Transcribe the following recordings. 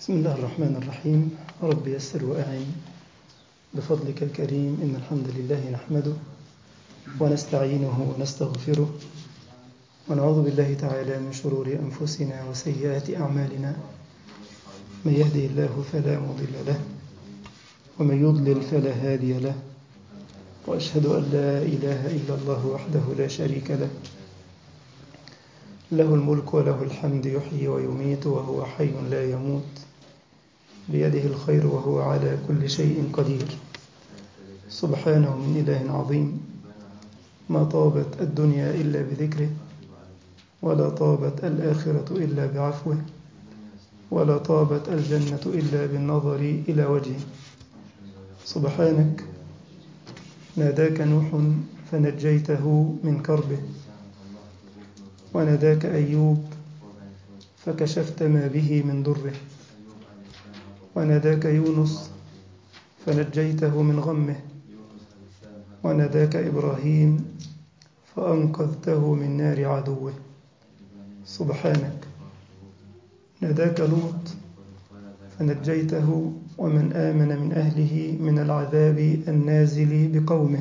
بسم الله الرحمن الرحيم رب يسر وأعن بفضلك الكريم إن الحمد لله نحمده ونستعينه ونستغفره ونعوذ بالله تعالى من شرور أنفسنا وسيئات أعمالنا من يهده الله فلا مضل له ومن يضلل فلا هادي له وأشهد أن لا إله إلا الله وحده لا شريك له له الملك وله الحمد يحيي ويميت وهو حي لا يموت بيده الخير وهو على كل شيء قدير سبحانه من إله عظيم ما طابت الدنيا إلا بذكره ولا طابت الآخرة إلا بعفوه ولا طابت الجنة إلا بالنظر إلى وجهه سبحانك ناداك نوح فنجيته من كربه وناداك أيوب فكشفت ما به من ضره وناداك يونس فنجيته من غمه وناداك إبراهيم فأنقذته من نار عدوه سبحانك ناداك لوط فنجيته ومن آمن من أهله من العذاب النازل بقومه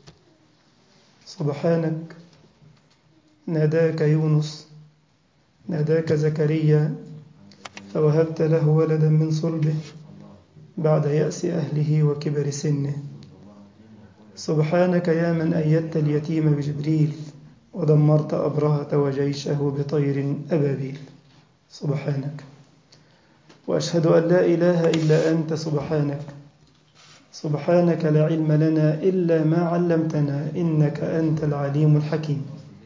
سبحانك ناداك يونس ناداك زكريا فوهبت له ولدا من صلبه بعد يأس أهله وكبر سنه سبحانك يا من أيدت اليتيم بجبريل ودمرت أبرهة وجيشه بطير أبابيل سبحانك وأشهد أن لا إله إلا أنت سبحانك سبحانك لا علم لنا إلا ما علمتنا إنك أنت العليم الحكيم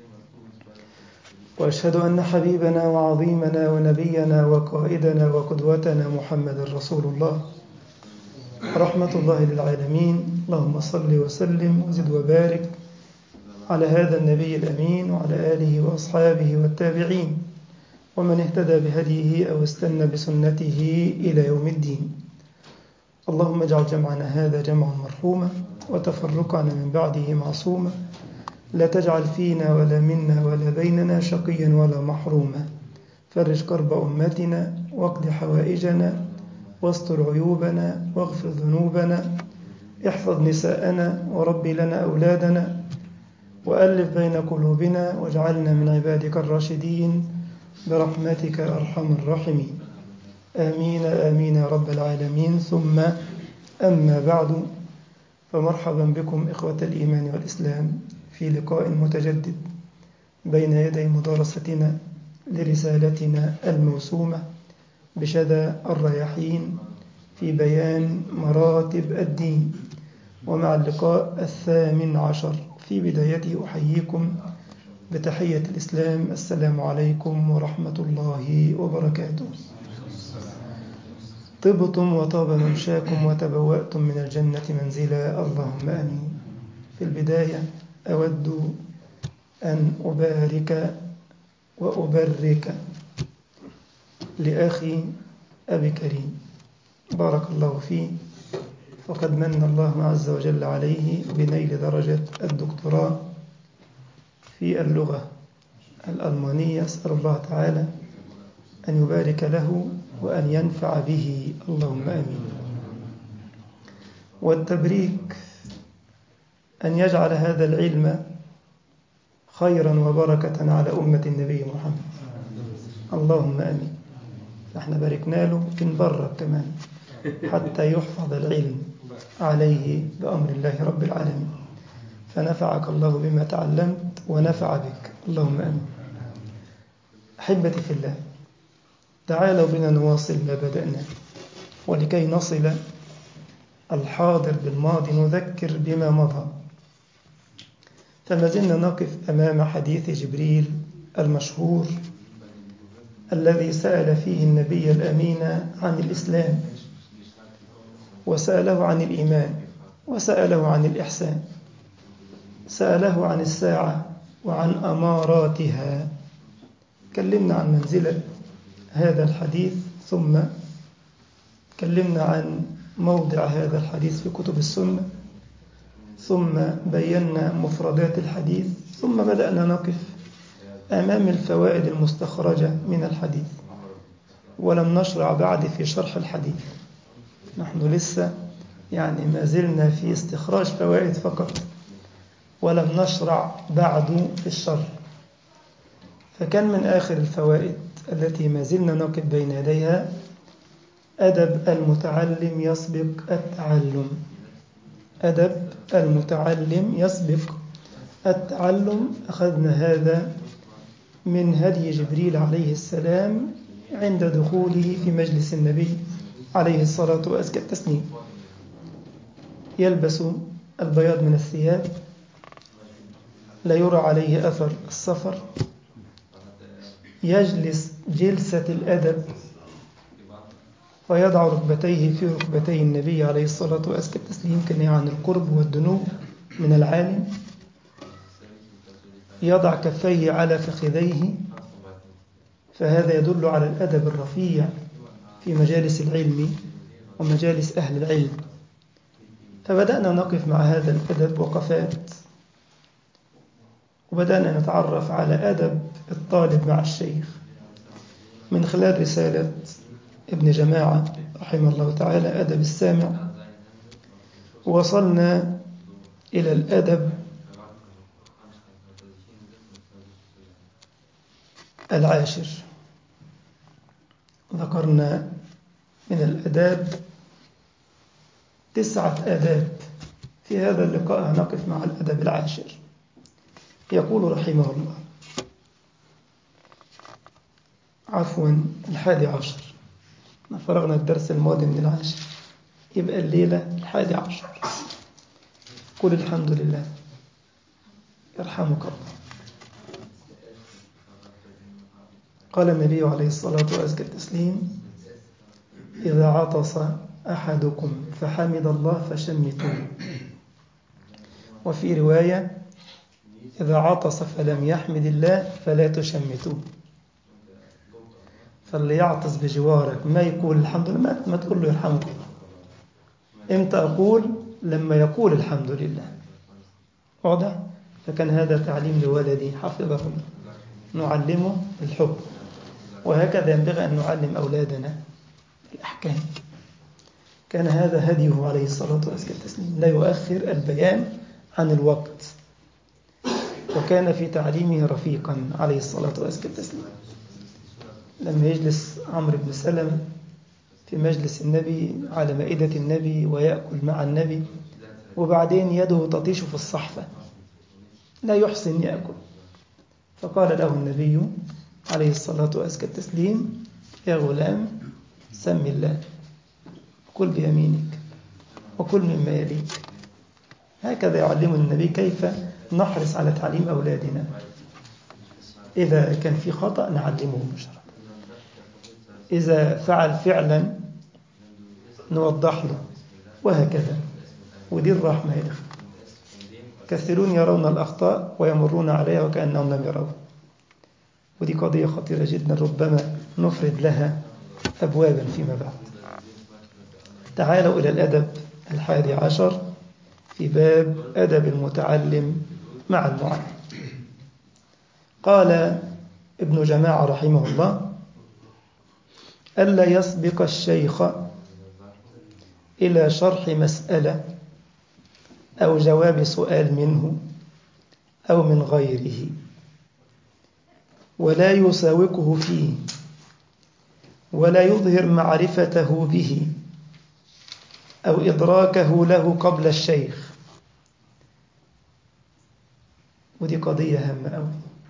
وأشهد أن حبيبنا وعظيمنا ونبينا وقائدنا وقدوتنا محمد رسول الله رحمة الله للعالمين اللهم صل وسلم وزد وبارك على هذا النبي الأمين وعلى آله وأصحابه والتابعين ومن اهتدى بهديه أو استنى بسنته إلى يوم الدين اللهم اجعل جمعنا هذا جمعا مرحوما وتفرقنا من بعده معصوما لا تجعل فينا ولا منا ولا بيننا شقيا ولا محروما فرج كرب أمتنا واقض حوائجنا واستر عيوبنا واغفر ذنوبنا احفظ نساءنا وربي لنا أولادنا وألف بين قلوبنا واجعلنا من عبادك الراشدين برحمتك أرحم الراحمين آمين آمين يا رب العالمين ثم أما بعد فمرحبا بكم إخوة الإيمان والإسلام في لقاء متجدد بين يدي مدارستنا لرسالتنا الموسومة بشذا الرياحين في بيان مراتب الدين ومع اللقاء الثامن عشر في بدايته أحييكم بتحية الإسلام السلام عليكم ورحمة الله وبركاته طبتم وطاب ممشاكم وتبوأتم من الجنة منزلا اللهم آمين في البداية أود أن أبارك وأبرك لأخي أبي كريم بارك الله فيه فقد من الله عز وجل عليه بنيل درجة الدكتوراه في اللغة الألمانية أسأل الله تعالى أن يبارك له وأن ينفع به اللهم آمين والتبريك أن يجعل هذا العلم خيرا وبركة على أمة النبي محمد اللهم آمين احنا باركنا له نبرك كمان حتى يحفظ العلم عليه بأمر الله رب العالمين فنفعك الله بما تعلمت ونفع بك اللهم آمين أحبتي في الله تعالوا بنا نواصل ما بدأنا ولكي نصل الحاضر بالماضي نذكر بما مضى فما زلنا نقف أمام حديث جبريل المشهور الذي سأل فيه النبي الأمين عن الإسلام وسأله عن الإيمان وسأله عن الإحسان سأله عن الساعة وعن أماراتها كلمنا عن منزلة هذا الحديث ثم كلمنا عن موضع هذا الحديث في كتب السنة ثم بينا مفردات الحديث ثم بدأنا نقف أمام الفوائد المستخرجة من الحديث ولم نشرع بعد في شرح الحديث نحن لسه يعني ما زلنا في استخراج فوائد فقط ولم نشرع بعد في الشرح فكان من آخر الفوائد التي ما زلنا نقف بين يديها أدب المتعلم يسبق التعلم أدب المتعلم يسبق التعلم أخذنا هذا من هدي جبريل عليه السلام عند دخوله في مجلس النبي عليه الصلاة وأزكى التسليم يلبس البياض من الثياب لا يرى عليه أثر السفر يجلس جلسة الأدب ويضع ركبتيه في ركبتي النبي عليه الصلاة وأزكى التسليم كناية عن القرب والدنو من العالم يضع كفيه على فخذيه فهذا يدل على الأدب الرفيع في مجالس العلم ومجالس أهل العلم فبدأنا نقف مع هذا الأدب وقفات وبدأنا نتعرف على أدب الطالب مع الشيخ من خلال رسالة ابن جماعة رحمه الله تعالى أدب السامع وصلنا إلى الأدب العاشر ذكرنا من الأداب تسعة آداب في هذا اللقاء هنقف مع الأدب العاشر يقول رحمه الله عفوا الحادي عشر فرغنا الدرس الماضي من العاشر يبقى الليلة الحادي عشر قل الحمد لله يرحمك الله قال النبي عليه الصلاة وأزكى التسليم إذا عطس أحدكم فحمد الله فشمتوه وفي رواية إذا عطس فلم يحمد الله فلا تشمتوه فاللي يعطس بجوارك ما يقول الحمد لله ما تقول له يرحمك الله امتى أقول لما يقول الحمد لله واضح فكان هذا تعليم لولدي حفظه الله نعلمه الحب وهكذا ينبغي أن نعلم أولادنا الأحكام كان هذا هديه عليه الصلاة والسلام لا يؤخر البيان عن الوقت وكان في تعليمه رفيقا عليه الصلاة والسلام لما يجلس عمرو بن سلمة في مجلس النبي على مائدة النبي ويأكل مع النبي وبعدين يده تطيش في الصحفة لا يحسن يأكل فقال له النبي عليه الصلاة وأزكى التسليم يا غلام سم الله كل بيمينك وكل مما يليك هكذا يعلمنا النبي كيف نحرص على تعليم أولادنا إذا كان في خطأ نعلمه مشرع إذا فعل فعلا نوضح له وهكذا ودي الرحمة يا إخوة كثيرون يرون الأخطاء ويمرون عليها وكأنهم لم يروها ودي قضية خطيرة جدا ربما نفرد لها أبوابا فيما بعد تعالوا إلى الأدب الحادي عشر في باب أدب المتعلم مع المعلم قال ابن جماعة رحمه الله ألا يسبق الشيخ إلى شرح مسألة أو جواب سؤال منه أو من غيره ولا يساوقه فيه ولا يظهر معرفته به أو إدراكه له قبل الشيخ ودي قضية هامة أوي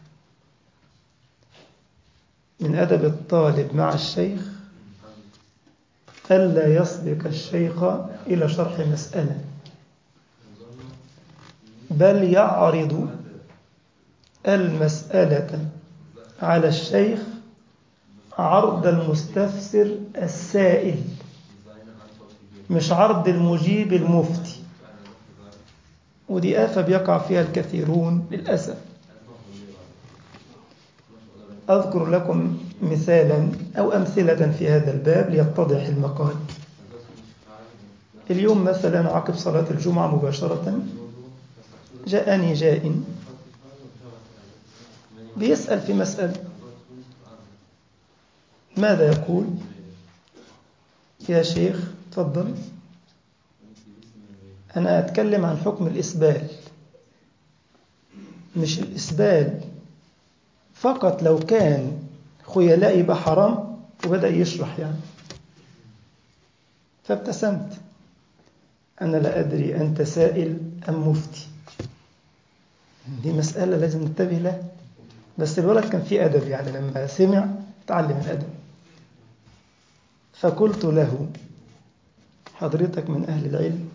من أدب الطالب مع الشيخ ألا يسبق الشيخ إلى شرح مسألة بل يعرض المسألة على الشيخ عرض المستفسر السائل مش عرض المجيب المفتي ودي آفة بيقع فيها الكثيرون للأسف أذكر لكم مثالا أو أمثلة في هذا الباب ليتضح المقال اليوم مثلا عقب صلاة الجمعة مباشرة جاءني جاء بيسأل في مسألة ماذا يقول يا شيخ تفضل أنا أتكلم عن حكم الإسبال مش الإسبال فقط لو كان خيلاء يبقى حرام وبدأ يشرح يعني فابتسمت أنا لا أدري أنت سائل أم مفتي دي مسألة لازم ننتبه لها بس الولد كان فيه أدب يعني لما سمع تعلم الأدب فقلت له حضرتك من أهل العلم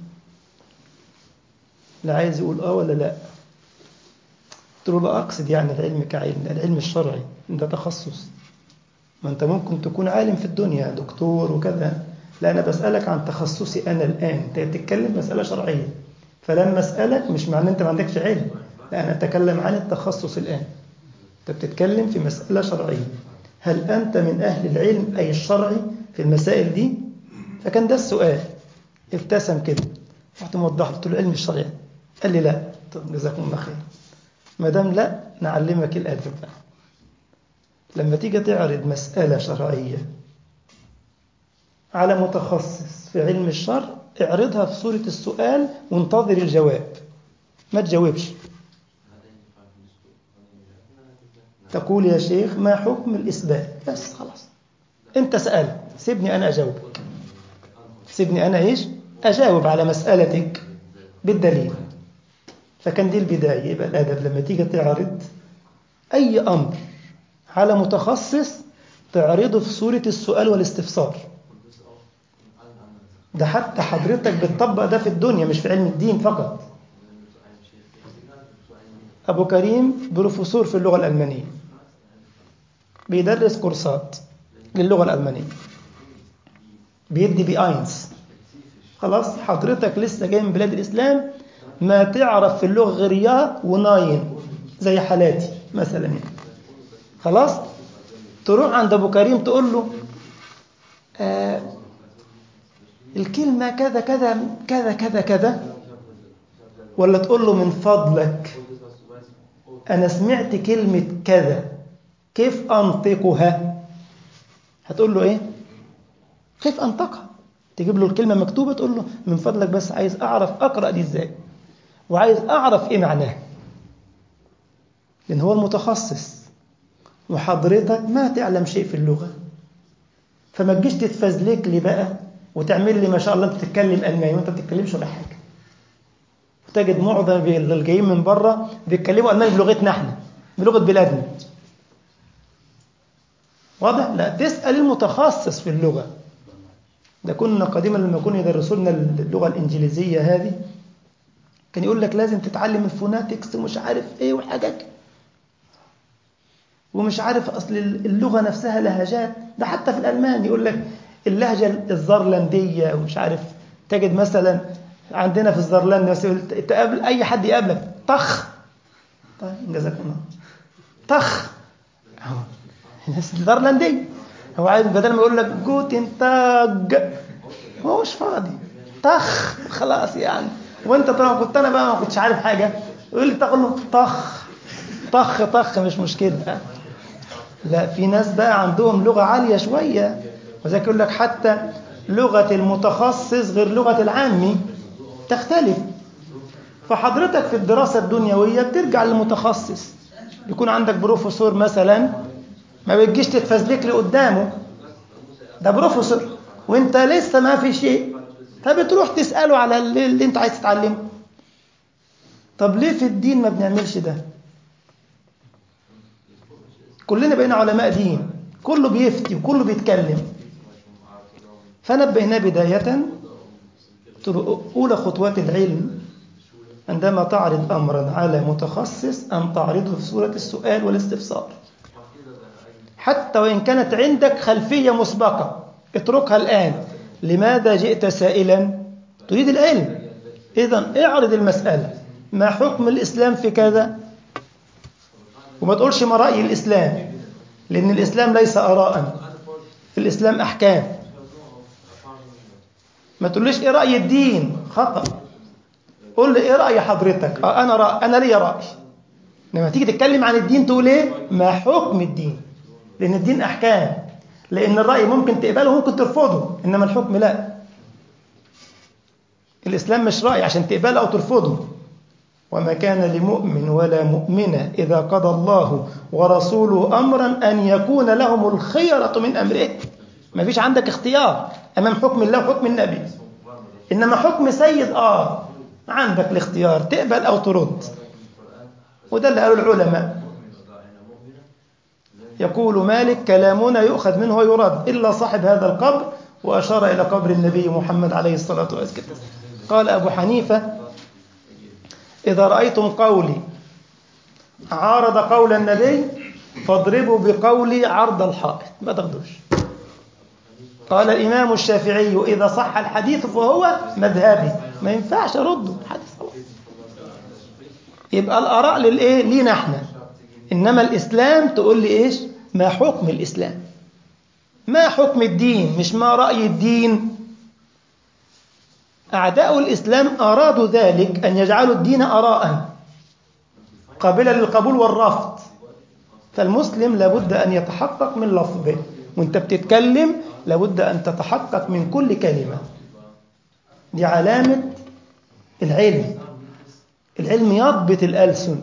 لا عايز يقول آه ولا لا قلت له لا أقصد يعني العلم كعلم العلم الشرعي ده تخصص ما أنت ممكن تكون عالم في الدنيا دكتور وكذا لا أنا بسألك عن تخصصي أنا الآن أنت بتتكلم مسألة شرعية فلما أسألك مش معناه أنت ما عندكش علم لا أنا أتكلم عن التخصص الآن أنت بتتكلم في مسألة شرعية هل أنت من أهل العلم أي الشرعي في المسائل دي فكان ده السؤال ابتسم كده رحت موضح قلت له العلم الشرعي قال لي لا طب جزاكم الله خير ما دام لا نعلمك الأدب بقى لما تيجي تعرض مسألة شرعية على متخصص في علم الشرع اعرضها في صورة السؤال وانتظر الجواب ما تجاوبش تقول يا شيخ ما حكم الإثبات بس خلاص أنت سألت سيبني أنا أجاوبك سيبني أنا إيش أجاوب على مسألتك بالدليل فكان دي البداية يبقى الأدب لما تيجي تعرض أي أمر على متخصص تعرضه في صورة السؤال والاستفسار ده حتى حضرتك بتطبق ده في الدنيا مش في علم الدين فقط أبو كريم بروفيسور في اللغة الألمانية بيدرس كورسات للغة الألمانية بيدي بي اينس خلاص حضرتك لسه جاي من بلاد الإسلام ما تعرف في اللغة غير يا وناين زي حالاتي مثلا يعني خلاص تروح عند أبو كريم تقول له آه الكلمة كذا كذا كذا كذا كذا ولا تقول له من فضلك أنا سمعت كلمة كذا كيف أنطقها هتقول له إيه كيف أنطقها تجيب له الكلمة مكتوبة تقول له من فضلك بس عايز أعرف أقرأ دي إزاي وعايز أعرف إيه معناها لأن هو المتخصص وحضرتك ما تعلم شيء في اللغة فما تجيش تتفزلك لي بقى وتعمل لي ما شاء الله انت تتكلم الماني وانت ما بتتكلمش ولا حاجه تجد معظم اللي جايين من بره بيتكلموا الماني بلغتنا احنا بلغه بلادنا واضح لا تسال المتخصص في اللغه ده كنا قديما لما كنا يدرسوا لنا اللغه الانجليزيه هذه كان يقول لك لازم تتعلم الفوناتكس ومش عارف ايه وحاجات ومش عارف اصل اللغه نفسها لهجات ده حتى في الالمان يقول لك اللهجة الزرلندية ومش عارف تجد مثلا عندنا في الزرلند تقابل أي حد يقابلك طخ طيب جزاك الله طخ الناس الزرلندية هو عايز بدل ما يقول لك جوتن تاج هو مش فاضي طخ خلاص يعني وانت طبعا كنت انا بقى ما كنتش عارف حاجه يقول لي تقول له طخ طخ طخ مش مشكله لا في ناس بقى عندهم لغه عاليه شويه وذلك يقول لك حتى لغة المتخصص غير لغة العامي تختلف فحضرتك في الدراسة الدنيوية بترجع للمتخصص يكون عندك بروفيسور مثلا ما بتجيش تتفزلك لي قدامه ده بروفيسور وانت لسه ما في شيء فبتروح تسأله على اللي انت عايز تتعلمه طب ليه في الدين ما بنعملش ده كلنا بقينا علماء دين كله بيفتي وكله بيتكلم فنبهنا بداية أولى خطوات العلم عندما تعرض أمرا على متخصص أن تعرضه في صورة السؤال والاستفسار حتى وإن كانت عندك خلفية مسبقة اتركها الآن لماذا جئت سائلا تريد العلم إذا اعرض المسألة ما حكم الإسلام في كذا وما تقولش ما رأي الإسلام لأن الإسلام ليس آراء الإسلام أحكام ما تقوليش ايه راي الدين خطا قول لي ايه راي حضرتك اه انا رأي انا ليا راي لما تيجي تتكلم عن الدين تقول ايه ما حكم الدين لان الدين احكام لأن الرأي ممكن تقبله وممكن ترفضه إنما الحكم لا الإسلام مش رأي عشان تقبله أو ترفضه وما كان لمؤمن ولا مؤمنة إذا قضى الله ورسوله أمرا أن يكون لهم الخيرة من أمره ما فيش عندك اختيار أمام حكم الله وحكم النبي إنما حكم سيد آه عندك الاختيار تقبل أو ترد وده اللي قالوا العلماء يقول مالك كلامنا يؤخذ منه ويرد إلا صاحب هذا القبر وأشار إلى قبر النبي محمد عليه الصلاة والسلام قال أبو حنيفة إذا رأيتم قولي عارض قول النبي فاضربوا بقولي عرض الحائط ما تاخدوش قال الإمام الشافعي إذا صح الحديث فهو مذهبي ما ينفعش أرده الحديث خلاص يبقى الآراء للإيه لينا احنا إنما الإسلام تقول لي إيش ما حكم الإسلام ما حكم الدين مش ما رأي الدين أعداء الإسلام أرادوا ذلك أن يجعلوا الدين أراء قابلة للقبول والرفض فالمسلم لابد أن يتحقق من لفظه وانت بتتكلم لابد أن تتحقق من كل كلمة دي علامة العلم العلم يضبط الألسن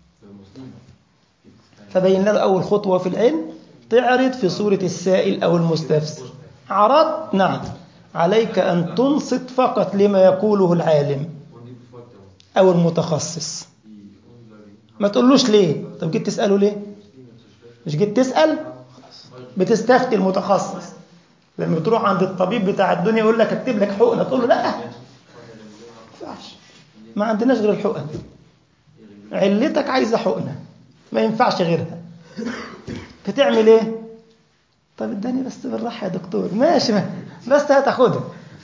فبين لنا أول خطوة في العلم تعرض في صورة السائل أو المستفسر عرضت نعم عليك أن تنصت فقط لما يقوله العالم أو المتخصص ما تقولوش ليه طب جيت تسأله ليه مش جيت تسأل بتستفتي المتخصص لما بتروح عند الطبيب بتاع الدنيا يقول لك اكتب لك حقنه تقول له لا ما ينفعش ما عندناش غير الحقن علتك عايزه حقنه ما ينفعش غيرها بتعمل ايه طب اداني بس بالراحه يا دكتور ماشي بس هتاخدها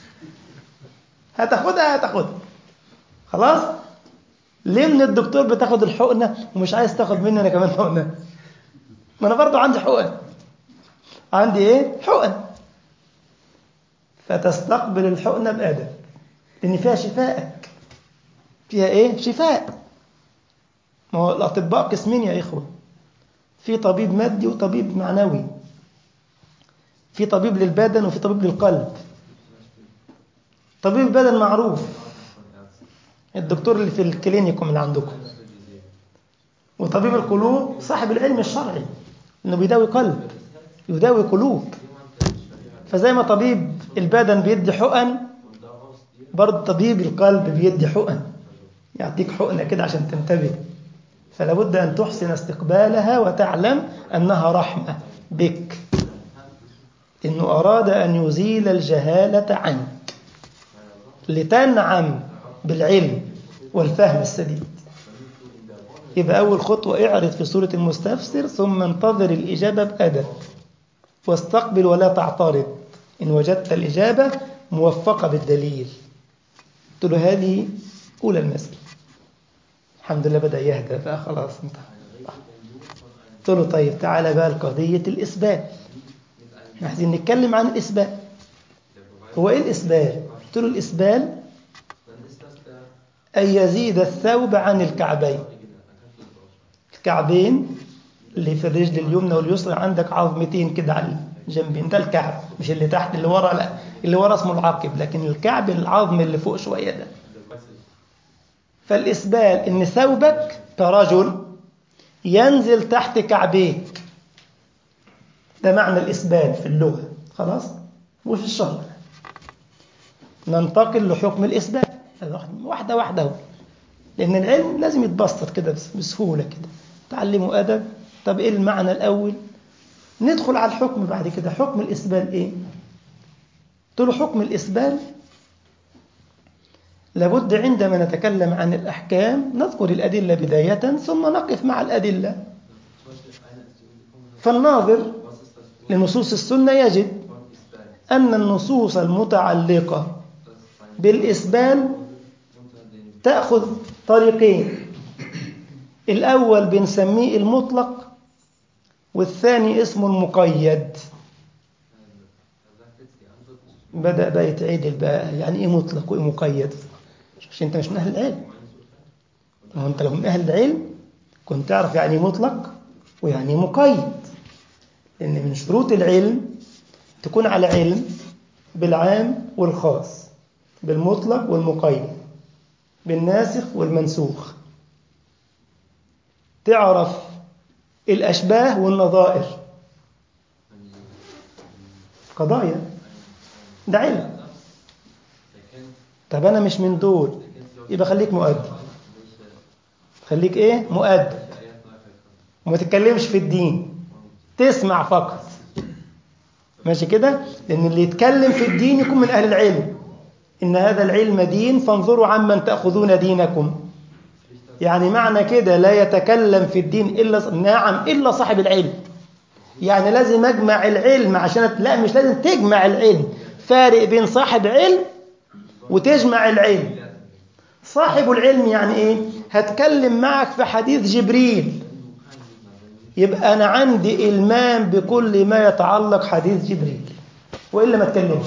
هتاخدها هتاخدها خلاص ليه من الدكتور بتاخد الحقنه ومش عايز تاخد مني انا كمان حقنه ما انا برضو عندي حقن عندي ايه حقن فتستقبل الحقنه بادب لان فيها شفائك فيها ايه شفاء ما هو الاطباء قسمين يا اخوه في طبيب مادي وطبيب معنوي في طبيب للبدن وفي طبيب للقلب طبيب البدن معروف الدكتور اللي في الكلينيكوم اللي عندكم وطبيب القلوب صاحب العلم الشرعي انه بيداوي قلب يداوي قلوب فزي ما طبيب البدن بيدي حقن برضه طبيب القلب بيدي حقن يعطيك حقنه كده عشان تنتبه فلا بد ان تحسن استقبالها وتعلم انها رحمه بك انه اراد ان يزيل الجهاله عنك لتنعم بالعلم والفهم السديد يبقى أول خطوة اعرض في صورة المستفسر ثم انتظر الإجابة بأدب واستقبل ولا تعترض إن وجدت الإجابة موفقة بالدليل قلت له هذه أولى المسألة الحمد لله بدأ يهدى بقى خلاص انت قلت له طيب تعالى بقى لقضية الإثبات احنا عايزين نتكلم عن الإثبات هو إيه الإسبال؟ قلت له الإسبال أن يزيد الثوب عن الكعبين الكعبين اللي في الرجل اليمنى واليسرى عندك عظمتين كده على الجنبين ده الكعب مش اللي تحت اللي ورا لا اللي ورا اسمه العقب لكن الكعب العظم اللي فوق شوية ده فالإسبال إن ثوبك كرجل ينزل تحت كعبيك ده معنى الإسبال في اللغة خلاص وفي الشرع ننتقل لحكم الإسبال واحدة واحدة لأن العلم لازم يتبسط كده بسهولة كده تعلموا أدب طب إيه المعنى الأول ندخل على الحكم بعد كده حكم الإسبال إيه قلت له حكم الإسبال لابد عندما نتكلم عن الأحكام نذكر الأدلة بداية ثم نقف مع الأدلة فالناظر لنصوص السنة يجد أن النصوص المتعلقة بالإسبال تأخذ طريقين الأول بنسميه المطلق والثاني اسمه المقيد بدأ بقى يتعدل بقى يعني إيه مطلق وإيه مقيد عشان أنت مش من أهل العلم ما هو أنت لو من أهل العلم كنت تعرف يعني مطلق ويعني مقيد لأن من شروط العلم تكون على علم بالعام والخاص بالمطلق والمقيد بالناسخ والمنسوخ تعرف الأشباه والنظائر قضايا ده علم طب أنا مش من دول يبقى خليك مؤدب خليك إيه مؤدب وما تتكلمش في الدين تسمع فقط ماشي كده لأن اللي يتكلم في الدين يكون من أهل العلم إن هذا العلم دين فانظروا عمن تأخذون دينكم يعني معنى كده لا يتكلم في الدين إلا نعم إلا صاحب العلم يعني لازم أجمع العلم عشان لا مش لازم تجمع العلم فارق بين صاحب علم وتجمع العلم صاحب العلم يعني إيه هتكلم معك في حديث جبريل يبقى أنا عندي إلمام بكل ما يتعلق حديث جبريل وإلا ما تكلمش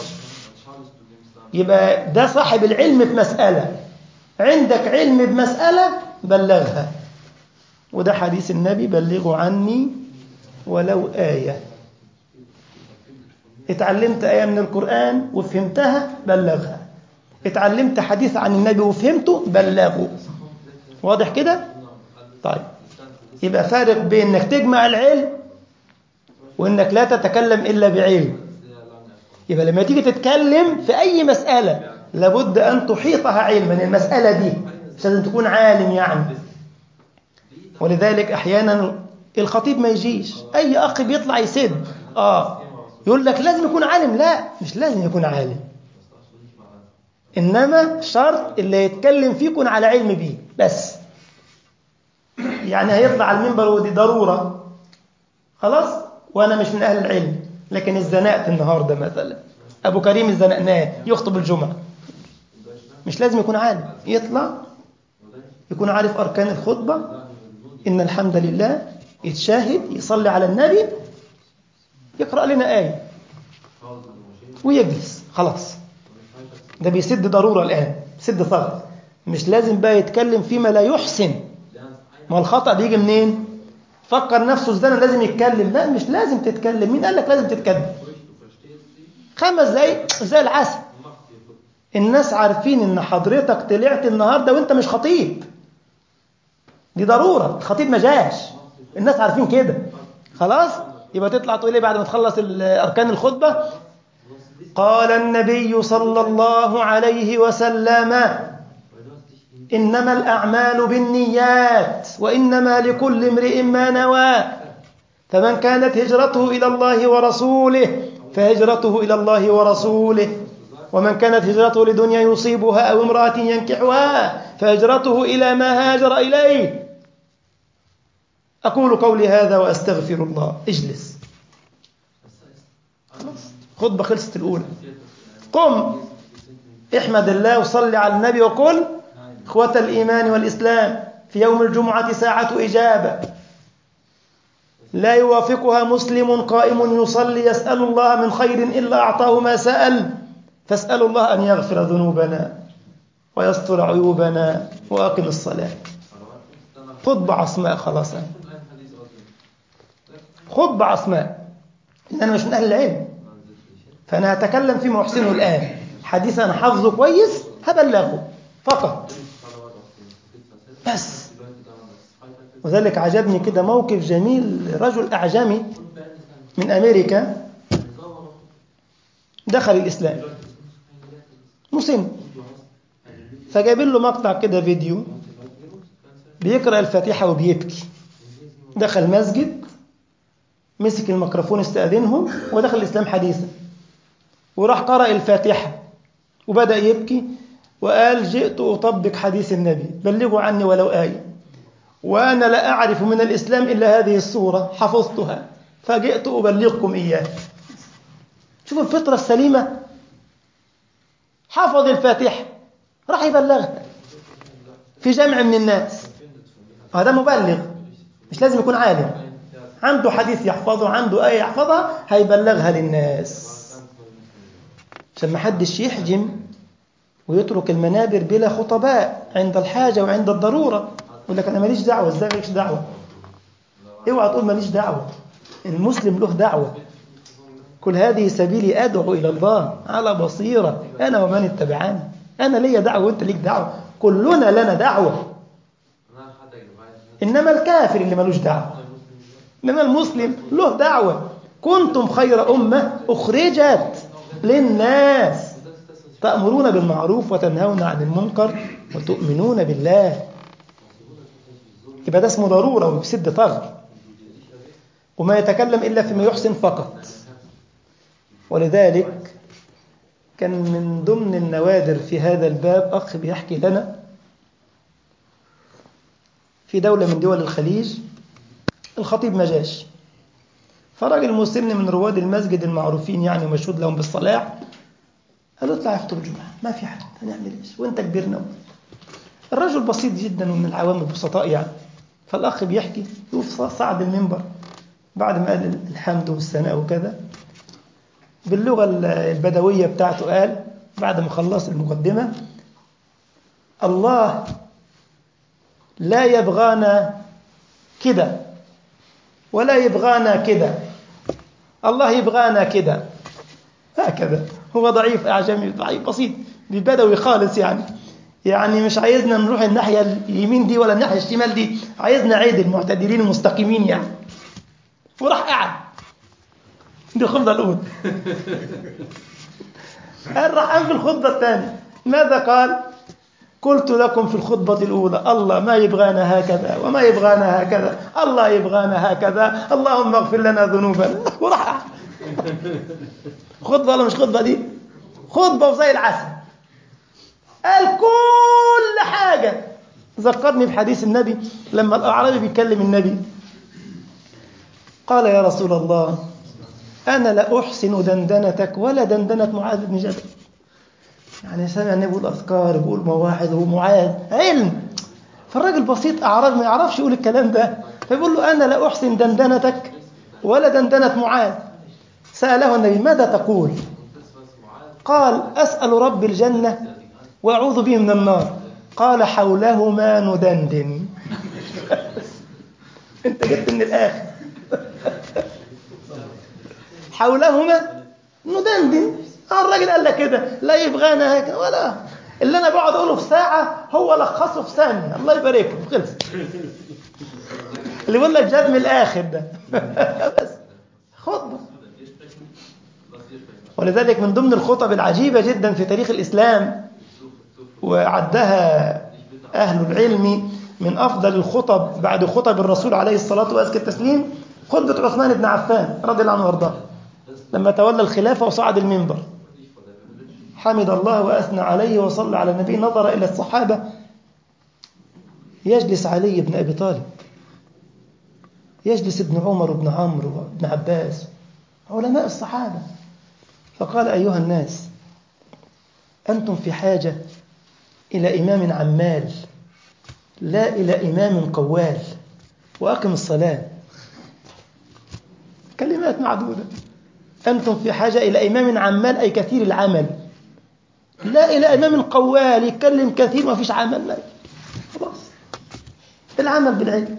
يبقى ده صاحب العلم في مسألة عندك علم بمسألة بلغها وده حديث النبي بلغوا عني ولو آية اتعلمت آية من القرآن وفهمتها بلغها اتعلمت حديث عن النبي وفهمته بلغه واضح كده طيب يبقى فارق بين انك تجمع العلم وانك لا تتكلم الا بعلم يبقى لما تيجي تتكلم في اي مساله لابد ان تحيطها علما المساله دي مش لازم تكون عالم يعني ولذلك احيانا الخطيب ما يجيش اي اخ بيطلع يسد اه يقول لك لازم يكون عالم لا مش لازم يكون عالم انما شرط اللي يتكلم فيه يكون على علم بيه بس يعني هيطلع على المنبر ودي ضروره خلاص وانا مش من اهل العلم لكن اتزنقت النهارده مثلا ابو كريم اتزنقناه يخطب الجمعه مش لازم يكون عالم يطلع يكون عارف اركان الخطبه ان الحمد لله يتشاهد يصلي على النبي يقرا لنا ايه ويجلس خلاص ده بيسد ضروره الان سد ثغر مش لازم بقى يتكلم فيما لا يحسن ما الخطا بيجي منين فكر نفسه ازاي لازم يتكلم لا مش لازم تتكلم مين قال لك لازم تتكلم خمس دقايق زي العسل الناس عارفين ان حضرتك طلعت النهارده وانت مش خطيب دي ضروره الخطيب ما جاش الناس عارفين كده خلاص يبقى تطلع تقول ايه بعد ما تخلص اركان الخطبه قال النبي صلى الله عليه وسلم إنما الأعمال بالنيات وإنما لكل امرئ ما نوى فمن كانت هجرته إلى الله ورسوله فهجرته إلى الله ورسوله ومن كانت هجرته لدنيا يصيبها أو امرأة ينكحها فهجرته إلى ما هاجر إليه أقول قولي هذا وأستغفر الله اجلس خلاص خطبة خلصت الأولى قم احمد الله وصلي على النبي وقل إخوة الإيمان والإسلام في يوم الجمعة ساعة إجابة لا يوافقها مسلم قائم يصلي يسأل الله من خير إلا أعطاه ما سأل فاسأل الله أن يغفر ذنوبنا ويستر عيوبنا وأقم الصلاة خطبة عصماء خلاص خطبة عصماء إن أنا مش من أهل العلم فأنا أتكلم فيما أحسنه الآن حديث أنا حافظه كويس هبلغه فقط بس وذلك عجبني كده موقف جميل رجل أعجمي من أمريكا دخل الإسلام مسلم فجايبين له مقطع كده فيديو بيقرأ الفاتحة وبيبكي دخل مسجد مسك الميكروفون استأذنهم ودخل الإسلام حديثا وراح قرأ الفاتحة وبدأ يبكي وقال جئت أطبق حديث النبي بلغوا عني ولو آية وأنا لا أعرف من الإسلام إلا هذه الصورة حفظتها فجئت أبلغكم إياه شوفوا الفطرة السليمة حفظ الفاتحة راح يبلغها في جمع من الناس هذا مبلغ مش لازم يكون عالم عنده حديث يحفظه عنده آية يحفظها هيبلغها للناس عشان ما حدش يحجم ويترك المنابر بلا خطباء عند الحاجة وعند الضرورة يقول لك أنا ماليش دعوة إزاي ماليش دعوة اوعى تقول ماليش دعوة المسلم له دعوة كل هذه سبيلي أدعو إلى الله على بصيرة أنا ومن اتبعني أنا لي دعوة وأنت ليك دعوة كلنا لنا دعوة إنما الكافر اللي ملوش دعوة إنما المسلم له دعوة كنتم خير أمة أخرجت للناس تأمرون بالمعروف وتنهون عن المنكر وتؤمنون بالله يبقى ده اسمه ضرورة ويسد ثغر وما يتكلم إلا فيما يحسن فقط ولذلك كان من ضمن النوادر في هذا الباب أخ بيحكي لنا في دولة من دول الخليج الخطيب ما جاش فراجل مسن من رواد المسجد المعروفين يعني ومشهود لهم بالصلاح قال له اطلع يخطب الجمعة ما في حد هنعمل ايش وانت كبرنا الرجل بسيط جدا ومن العوام البسطاء يعني فالأخ بيحكي يشوف صعد المنبر بعد ما قال الحمد والثناء وكذا باللغة البدوية بتاعته قال بعد ما خلص المقدمة الله لا يبغانا كده ولا يبغانا كده الله يبغانا كده هكذا هو ضعيف أعجمي ضعيف بسيط بالبدوي خالص يعني يعني مش عايزنا نروح الناحية اليمين دي ولا الناحية الشمال دي عايزنا عيد المعتدلين المستقيمين يعني وراح قعد دي الخطبة الأولى قال راح قام في الخطبة الثانية ماذا قال؟ قلت لكم في الخطبة الأولى الله ما يبغانا هكذا وما يبغانا هكذا الله يبغانا هكذا اللهم اغفر لنا ذنوبنا وراح خطبة ولا مش خطبة دي خطبة وزي العسل قال كل حاجة ذكرني بحديث النبي لما الأعرابي بيكلم النبي قال يا رسول الله أنا لا أحسن دندنتك ولا دندنة معاذ بن جبل يعني سمع النبي يقول أذكار بيقول مواعظ ومعاذ علم فالراجل بسيط أعرابي ما يعرفش يقول الكلام ده فيقول له أنا لا أحسن دندنتك ولا دندنة معاذ سأله النبي ماذا تقول قال أسأل رب الجنة وأعوذ به من النار قال حولهما ندندن انت جبت من الآخر حولهما ندندن الراجل قال لك كده لا يبغانا هكذا ولا اللي انا بقعد اقوله في ساعه هو لخصه في ثانيه الله يبارك له خلص اللي بيقول لك جاب من الاخر ده بس خطبه ولذلك من ضمن الخطب العجيبه جدا في تاريخ الاسلام وعدها اهل العلم من افضل الخطب بعد خطب الرسول عليه الصلاه وازكى التسليم خطبه عثمان بن عفان رضي الله عنه وارضاه لما تولى الخلافه وصعد المنبر حمد الله وأثنى عليه وصلى على النبي نظر إلى الصحابة يجلس علي بن أبي طالب يجلس ابن عمر وابن عمرو وابن عباس علماء الصحابة فقال أيها الناس أنتم في حاجة إلى إمام عمال لا إلى إمام قوال وأقم الصلاة كلمات معدودة أنتم في حاجة إلى إمام عمال أي كثير العمل لا إلى إمام قوال يتكلم كثير ما فيش عمل لا خلاص العمل بالعلم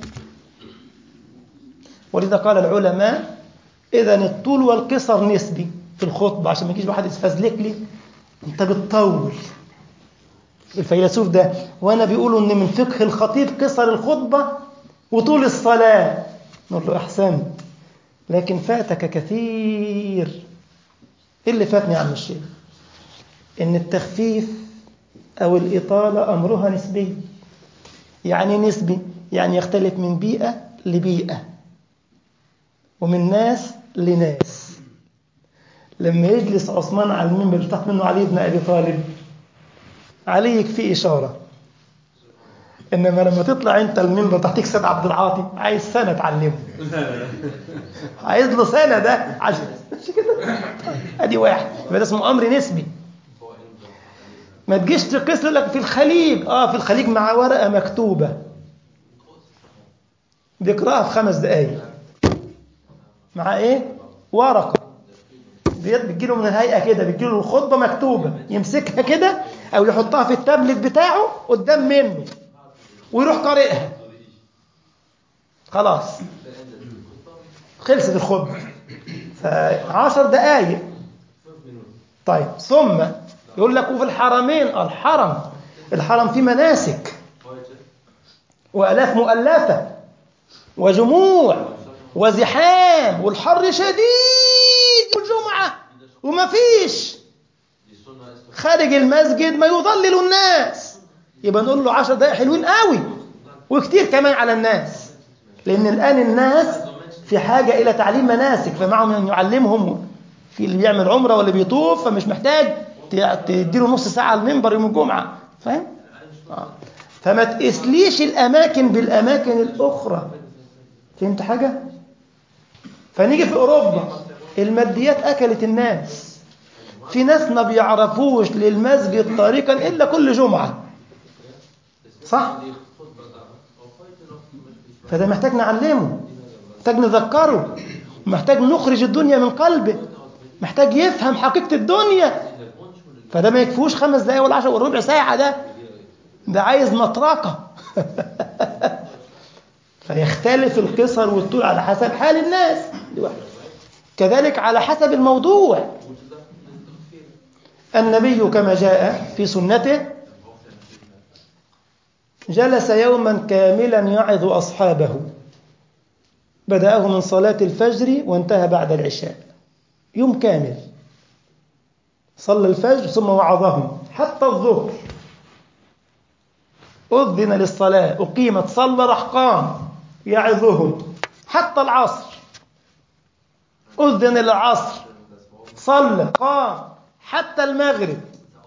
ولذا قال العلماء إذا الطول والقصر نسبي في الخطبة عشان ما يجيش واحد يتفزلك لي أنت بتطول الفيلسوف ده وأنا بيقولوا إن من فقه الخطيب قصر الخطبة وطول الصلاة نقول له أحسنت لكن فاتك كثير إيه اللي فاتني يا عم الشيخ إن التخفيف أو الإطالة أمرها نسبي يعني نسبي يعني يختلف من بيئة لبيئة ومن ناس لناس لما يجلس عثمان على المنبر تحت منه علي بن أبي طالب علي يكفي إشارة إنما لما تطلع أنت المنبر تحتك سيد عبد العاطي عايز سنة تعلمه عايز له سنة ده عشان مش كده أدي واحد يبقى ده اسمه أمر نسبي ما تجيش تقيس لك في الخليج اه في الخليج مع ورقه مكتوبه بيقراها في خمس دقايق مع ايه ورقه بتجيله من الهيئه كده بتجيله الخطبه مكتوبه يمسكها كده او يحطها في التابلت بتاعه قدام منه ويروح قارئها خلاص خلصت الخطبه فعشر دقايق طيب ثم يقول لك وفي الحرمين الحرم الحرم فيه مناسك وألاف مؤلفة وجموع وزحام والحر شديد والجمعة وما فيش خارج المسجد ما يضلل الناس يبقى نقول له عشر دقائق حلوين قوي وكتير كمان على الناس لأن الآن الناس في حاجة إلى تعليم مناسك فمعهم من يعلمهم في اللي بيعمل عمرة واللي بيطوف فمش محتاج تديله نص ساعة على المنبر يوم الجمعة فاهم؟ آه. فما تقيسليش الأماكن بالأماكن الأخرى فهمت حاجة؟ فنيجي في أوروبا الماديات أكلت الناس في ناس ما بيعرفوش للمسجد طريقا إلا كل جمعة صح؟ فده محتاج نعلمه محتاج نذكره محتاج نخرج الدنيا من قلبه محتاج يفهم حقيقة الدنيا فده ما يكفوش خمس دقايق ولا عشر ولا ربع ساعة ده ده عايز مطرقة فيختلف القصر والطول على حسب حال الناس دي واحدة. كذلك على حسب الموضوع النبي كما جاء في سنته جلس يوما كاملا يعظ أصحابه بدأه من صلاة الفجر وانتهى بعد العشاء يوم كامل صلى الفجر ثم وعظهم حتى الظهر أذن للصلاة أقيمت صلى راح قام يعظهم حتى العصر أذن للعصر صلى قام حتى المغرب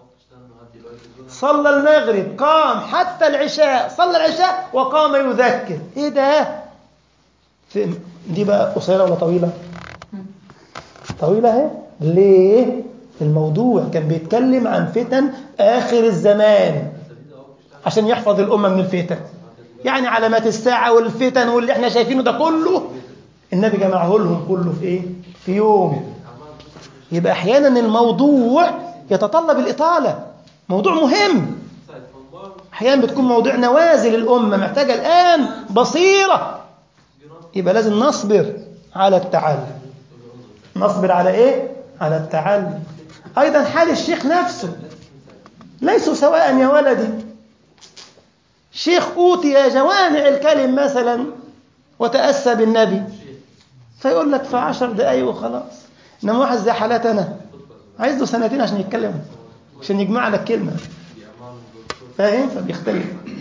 صلى المغرب قام حتى العشاء صلى العشاء وقام يذكر ايه ده في دي بقى قصيره ولا طويله طويله اهي ليه الموضوع كان بيتكلم عن فتن اخر الزمان عشان يحفظ الامه من الفتن يعني علامات الساعه والفتن واللي احنا شايفينه ده كله النبي جمعه لهم كله في ايه في يوم يبقى احيانا الموضوع يتطلب الاطاله موضوع مهم احيانا بتكون موضوع نوازل الامه محتاجه الان بصيره يبقى لازم نصبر على التعلم نصبر على ايه على التعلم ايضا حال الشيخ نفسه ليسوا سواء يا ولدي شيخ اوتي جوامع الكلم مثلا وتاسى بالنبي فيقول لك في عشر دقايق وخلاص انما واحد زي حالاتنا عايز له سنتين عشان يتكلم عشان يجمع لك كلمة فاهم فبيختلف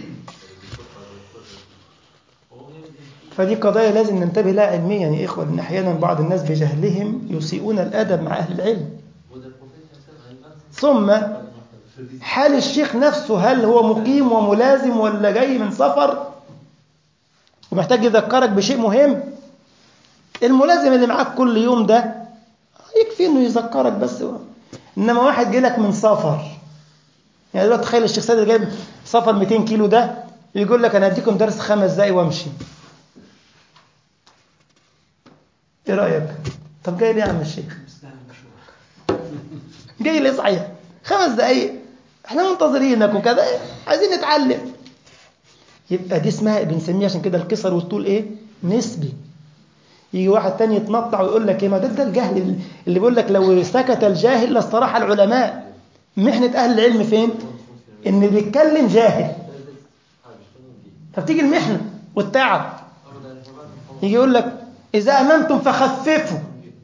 فدي قضايا لازم ننتبه لها علميا يا إخوة لأن أحيانا بعض الناس بجهلهم يسيئون الأدب مع أهل العلم ثم حال الشيخ نفسه هل هو مقيم وملازم ولا جاي من سفر ومحتاج يذكرك بشيء مهم الملازم اللي معاك كل يوم ده يكفي انه يذكرك بس انما واحد جاي لك من سفر يعني دلوقتي تخيل الشيخ سيد جايب سفر 200 كيلو ده يقول لك انا هديكم درس خمس دقايق وامشي ايه رايك طب جاي ليه يا عم الشيخ جاي ليه صحيح خمس دقايق احنا منتظرينك وكذا عايزين نتعلم يبقى دي اسمها بنسميها عشان كده الكسر والطول ايه نسبي يجي واحد تاني يتنطع ويقول لك ايه ما ده ده الجهل اللي بيقول لك لو سكت الجاهل لاستراح العلماء محنة أهل العلم فين؟ إن بيتكلم جاهل فبتيجي المحنة والتعب يجي يقول لك إذا أمنتم فخففوا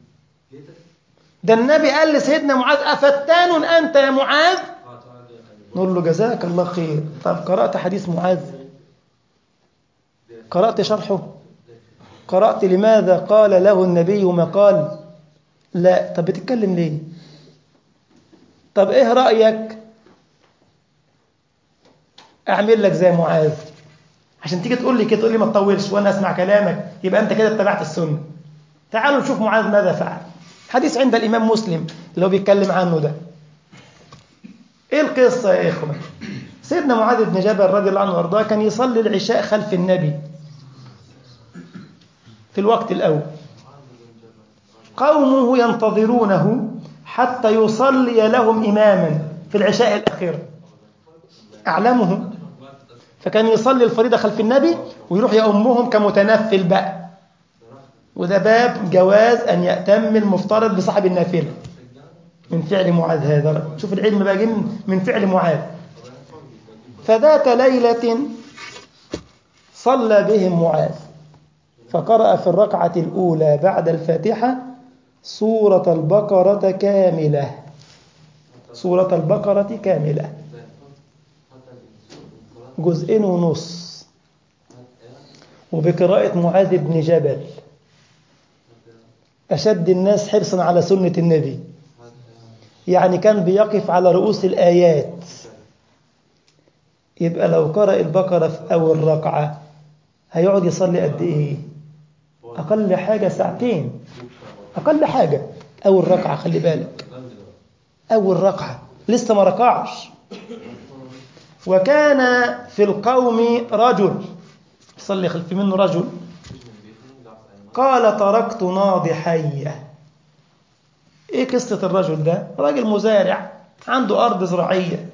ده النبي قال لسيدنا معاذ أفتان أنت يا معاذ نقول له جزاك الله خير طب قرأت حديث معاذ قرأت شرحه قرأت لماذا قال له النبي ما قال لا طب بتتكلم ليه طب ايه رأيك اعمل لك زي معاذ عشان تيجي تقول لي كده تقول لي ما تطولش وانا اسمع كلامك يبقى انت كده اتبعت السنه تعالوا نشوف معاذ ماذا فعل حديث عند الامام مسلم اللي هو بيتكلم عنه ده ايه القصه يا اخوه سيدنا معاذ بن جبل رضي الله عنه وارضاه كان يصلي العشاء خلف النبي في الوقت الاول قومه ينتظرونه حتى يصلي لهم إماما في العشاء الأخير أعلمهم فكان يصلي الفريضة خلف النبي ويروح يأمهم كمتنفل بقى وده باب جواز أن يأتم المفترض بصاحب النافلة من فعل معاذ هذا شوف العلم بقى جه من فعل معاذ فذات ليلة صلى بهم معاذ فقرأ في الركعة الأولى بعد الفاتحة سورة البقرة كاملة سورة البقرة كاملة جزئين ونص وبقراءة معاذ بن جبل أشد الناس حرصا على سنة النبي يعني كان بيقف على رؤوس الآيات يبقى لو قرأ البقرة في أول ركعة هيقعد يصلي قد إيه أقل حاجة ساعتين أقل حاجة أول ركعة خلي بالك أول ركعة لسه ما ركعش وكان في القوم رجل صلي خلف منه رجل قال تركت ناضحية ايه قصة الرجل ده راجل مزارع عنده أرض زراعية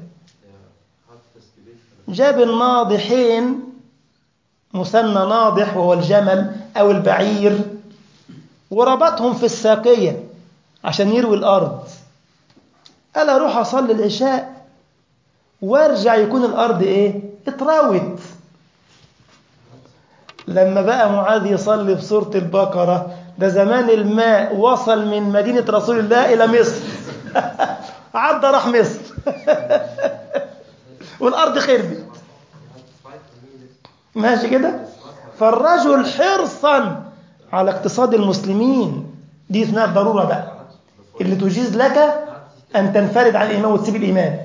جاب الناضحين مثنى ناضح وهو الجمل أو البعير وربطهم في الساقية عشان يروي الأرض قال أروح أصلي العشاء وارجع يكون الأرض إيه اتراوت لما بقى معاذ يصلي في سورة البقرة ده زمان الماء وصل من مدينة رسول الله إلى مصر عدى راح مصر والأرض خربت ماشي كده فالرجل حرصا على اقتصاد المسلمين دي اسمها الضرورة بقى اللي تجيز لك أن تنفرد عن الإمام وتسيب الإمام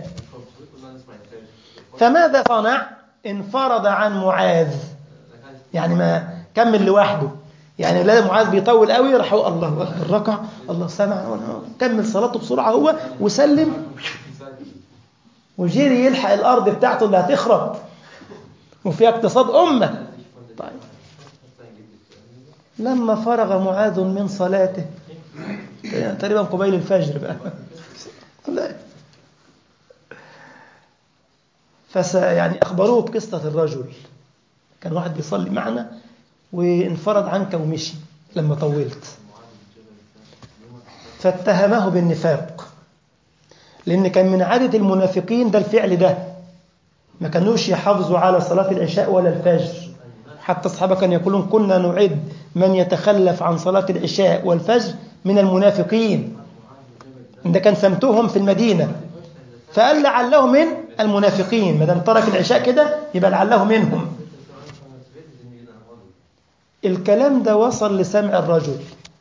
فماذا صنع انفرد عن معاذ يعني ما كمل لوحده يعني لا معاذ بيطول قوي راح هو الله اكبر ركع الله سمع كمل صلاته بسرعه هو وسلم وجري يلحق الارض بتاعته اللي هتخرب وفيها اقتصاد امه طيب لما فرغ معاذ من صلاته تقريبا قبيل الفجر بقى لا فس يعني اخبروه بقصه الرجل كان واحد بيصلي معنا وانفرد عنك ومشي لما طولت فاتهمه بالنفاق لأن كان من عادة المنافقين ده الفعل ده ما كانوش يحافظوا على صلاة العشاء ولا الفجر حتى الصحابة كانوا يقولون كنا نعد من يتخلف عن صلاة العشاء والفجر من المنافقين ده كان سمتهم في المدينة فقال لعله من المنافقين ما دام ترك العشاء كده يبقى لعله منهم الكلام ده وصل لسمع الرجل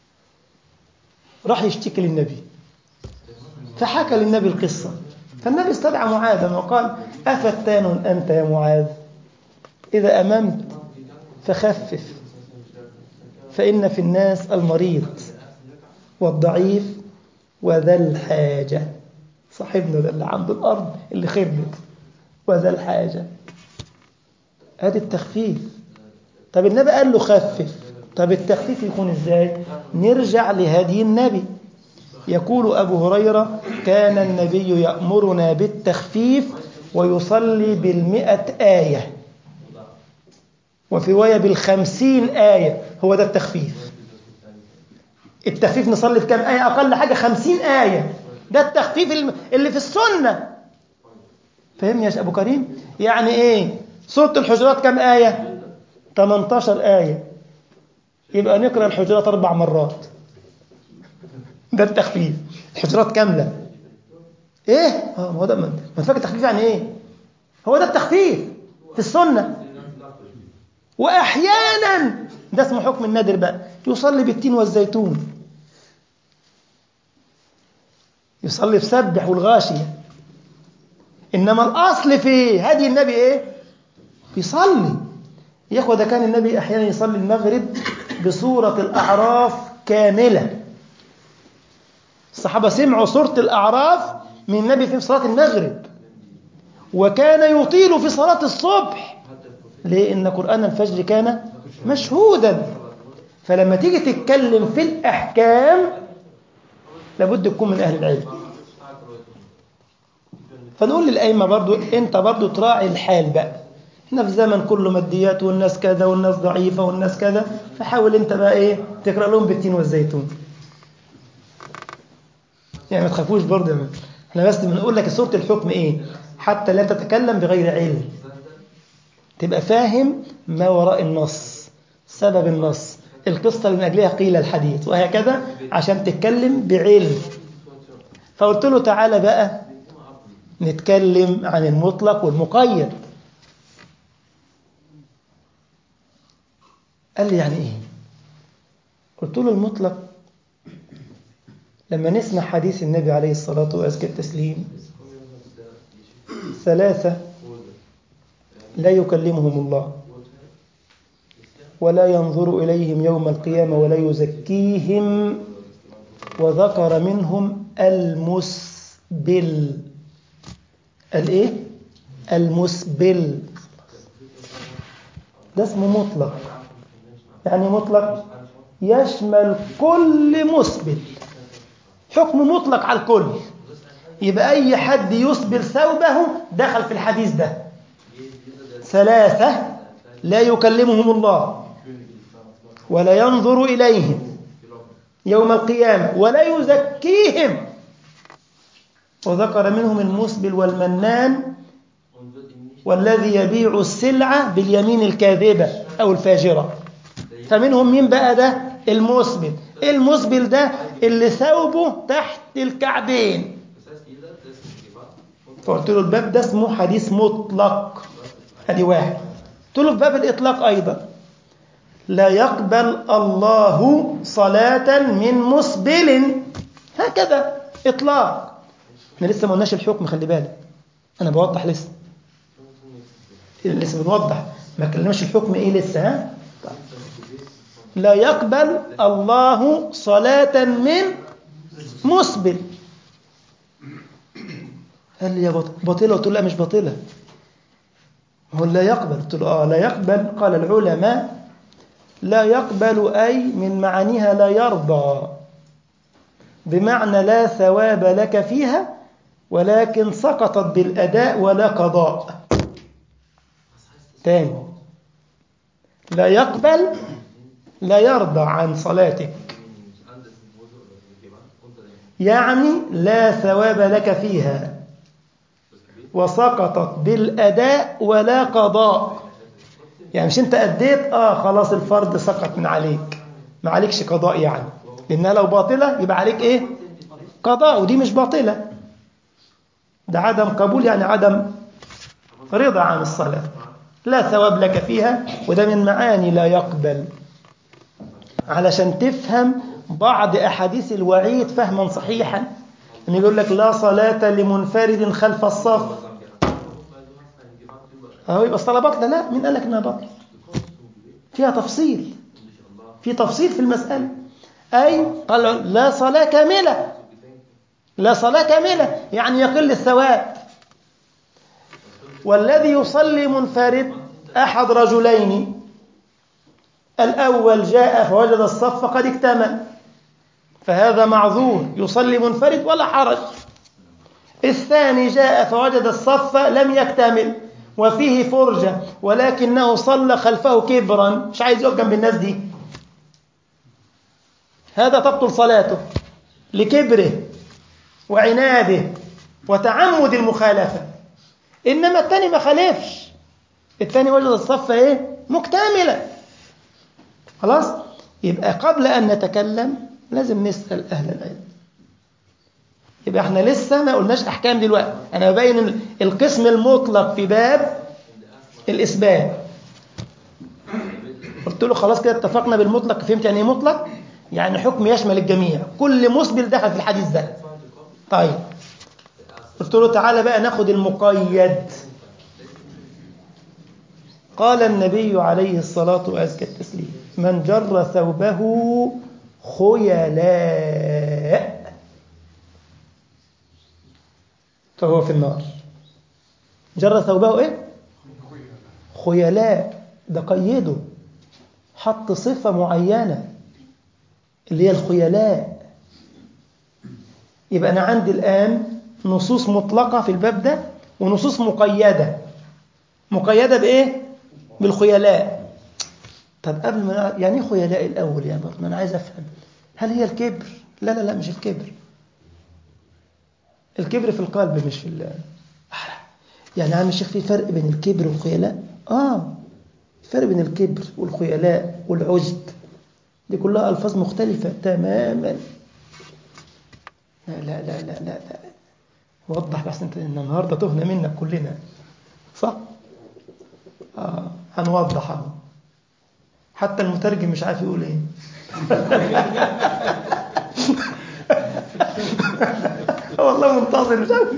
راح يشتكي للنبي فحكى للنبي القصة فالنبي استدعى معاذا وقال أفتان أنت يا معاذ إذا أممت فخفف فإن في الناس المريض والضعيف وذا الحاجة صاحبنا ده اللي عنده الأرض اللي خربت وذا الحاجة هذا التخفيف طب النبي قال له خفف طب التخفيف يكون ازاي نرجع لهدي النبي يقول أبو هريرة كان النبي يأمرنا بالتخفيف ويصلي بالمئة آية وفي رواية بالخمسين آية هو ده التخفيف التخفيف نصلي في كام آية أقل حاجة خمسين آية ده التخفيف اللي في السنة فهمني يا أبو كريم يعني إيه سورة الحجرات كام آية 18 آية يبقى نقرأ الحجرات أربع مرات ده التخفيف الحجرات كاملة إيه؟ اه ما هو ده ما انت فاكر التخفيف يعني إيه؟ هو ده التخفيف في السنة وأحيانا ده اسمه حكم النادر بقى يصلي بالتين والزيتون يصلي في سبح والغاشية إنما الأصل في هدي النبي إيه؟ يصلي يا اخوة ده كان النبي أحيانا يصلي المغرب بسورة الأعراف كاملة الصحابة سمعوا سورة الأعراف من النبي في صلاة المغرب وكان يطيل في صلاة الصبح ليه؟ إن قرآن الفجر كان مشهودا فلما تيجي تتكلم في الأحكام لابد تكون من أهل العلم فنقول للأئمة برضو أنت برضو تراعي الحال بقى احنا في زمن كله ماديات والناس كذا والناس ضعيفة والناس كذا فحاول انت بقى ايه تقرأ لهم بالتين والزيتون يعني ما تخافوش برضه يعني. احنا بس بنقول لك سورة الحكم ايه حتى لا تتكلم بغير علم تبقى فاهم ما وراء النص سبب النص القصة اللي من أجلها قيل الحديث وهكذا عشان تتكلم بعلم فقلت له تعالى بقى نتكلم عن المطلق والمقيد قال لي يعني ايه قلت له المطلق لما نسمع حديث النبي عليه الصلاة وأزكى التسليم ثلاثة لا يكلمهم الله ولا ينظر إليهم يوم القيامة ولا يزكيهم وذكر منهم المسبل الايه المسبل ده اسمه مطلق يعني مطلق يشمل كل مسبل حكم مطلق على الكل يبقى أي حد يسبل ثوبه دخل في الحديث ده ثلاثة لا يكلمهم الله ولا ينظر إليهم يوم القيامة ولا يزكيهم وذكر منهم المسبل والمنان والذي يبيع السلعة باليمين الكاذبة أو الفاجرة فمنهم مين بقى ده المسبل المسبل ده اللي ثوبه تحت الكعبين فقلت له الباب ده اسمه حديث مطلق ادي واحد قلت له في باب الإطلاق أيضا لا يقبل الله صلاة من مسبل هكذا إطلاق احنا لسه ما قلناش الحكم خلي بالك أنا بوضح لسه لسه بنوضح ما كلمناش الحكم إيه لسه ها طيب. لا يقبل الله صلاة من مسبل قال لي يا باطلة قلت له لا مش باطلة هو لا يقبل قلت له آه لا يقبل قال العلماء لا يقبل أي من معانيها لا يرضى بمعنى لا ثواب لك فيها ولكن سقطت بالأداء ولا قضاء تاني لا يقبل لا يرضى عن صلاتك يعني لا ثواب لك فيها وسقطت بالأداء ولا قضاء يعني مش انت أديت آه خلاص الفرض سقط من عليك ما عليكش قضاء يعني لأنها لو باطلة يبقى عليك إيه قضاء ودي مش باطلة ده عدم قبول يعني عدم رضا عن الصلاة لا ثواب لك فيها وده من معاني لا يقبل علشان تفهم بعض أحاديث الوعيد فهما صحيحا أن يقول لك لا صلاة لمنفرد خلف الصف أهو يبقى الصلاة باطلة لا مين قال لك إنها باطلة فيها تفصيل في تفصيل في المسألة أي قال لا صلاة كاملة لا صلاة كاملة يعني يقل الثواب والذي يصلي منفرد أحد رجلين الأول جاء فوجد الصف قد اكتمل فهذا معذور يصلي منفرد ولا حرج الثاني جاء فوجد الصف لم يكتمل وفيه فرجة ولكنه صلى خلفه كبرا مش عايز يقف جنب الناس دي هذا تبطل صلاته لكبره وعناده وتعمد المخالفة إنما الثاني ما خالفش الثاني وجد الصف إيه مكتملة خلاص يبقى قبل أن نتكلم لازم نسأل أهل العلم يبقى احنا لسه ما قلناش أحكام دلوقتي أنا ببين القسم المطلق في باب الإثبات قلت له خلاص كده اتفقنا بالمطلق فهمت يعني ايه مطلق يعني حكم يشمل الجميع كل مسبل دخل في الحديث ده طيب قلت له تعالى بقى ناخد المقيد قال النبي عليه الصلاة وأزكى التسليم من جر ثوبه خيلاء فهو في النار جر ثوبه ايه خيلاء ده قيده حط صفة معينة اللي هي الخيلاء يبقى أنا عندي الآن نصوص مطلقة في الباب ده ونصوص مقيدة مقيدة بإيه؟ بالخيلاء طب قبل ما نع- يعني ايه خيلاء الاول يا برضه انا عايز افهم هل هي الكبر لا لا لا مش الكبر الكبر في القلب مش في ال يعني يا عم الشيخ في فرق بين الكبر والخيلاء اه فرق بين الكبر والخيلاء والعجب دي كلها الفاظ مختلفه تماما لا لا لا لا لا, لا. وضح بس انت ان النهارده تهنا منك كلنا صح آه هنوضح اهو حتى المترجم مش عارف يقول ايه والله منتظر مش عارف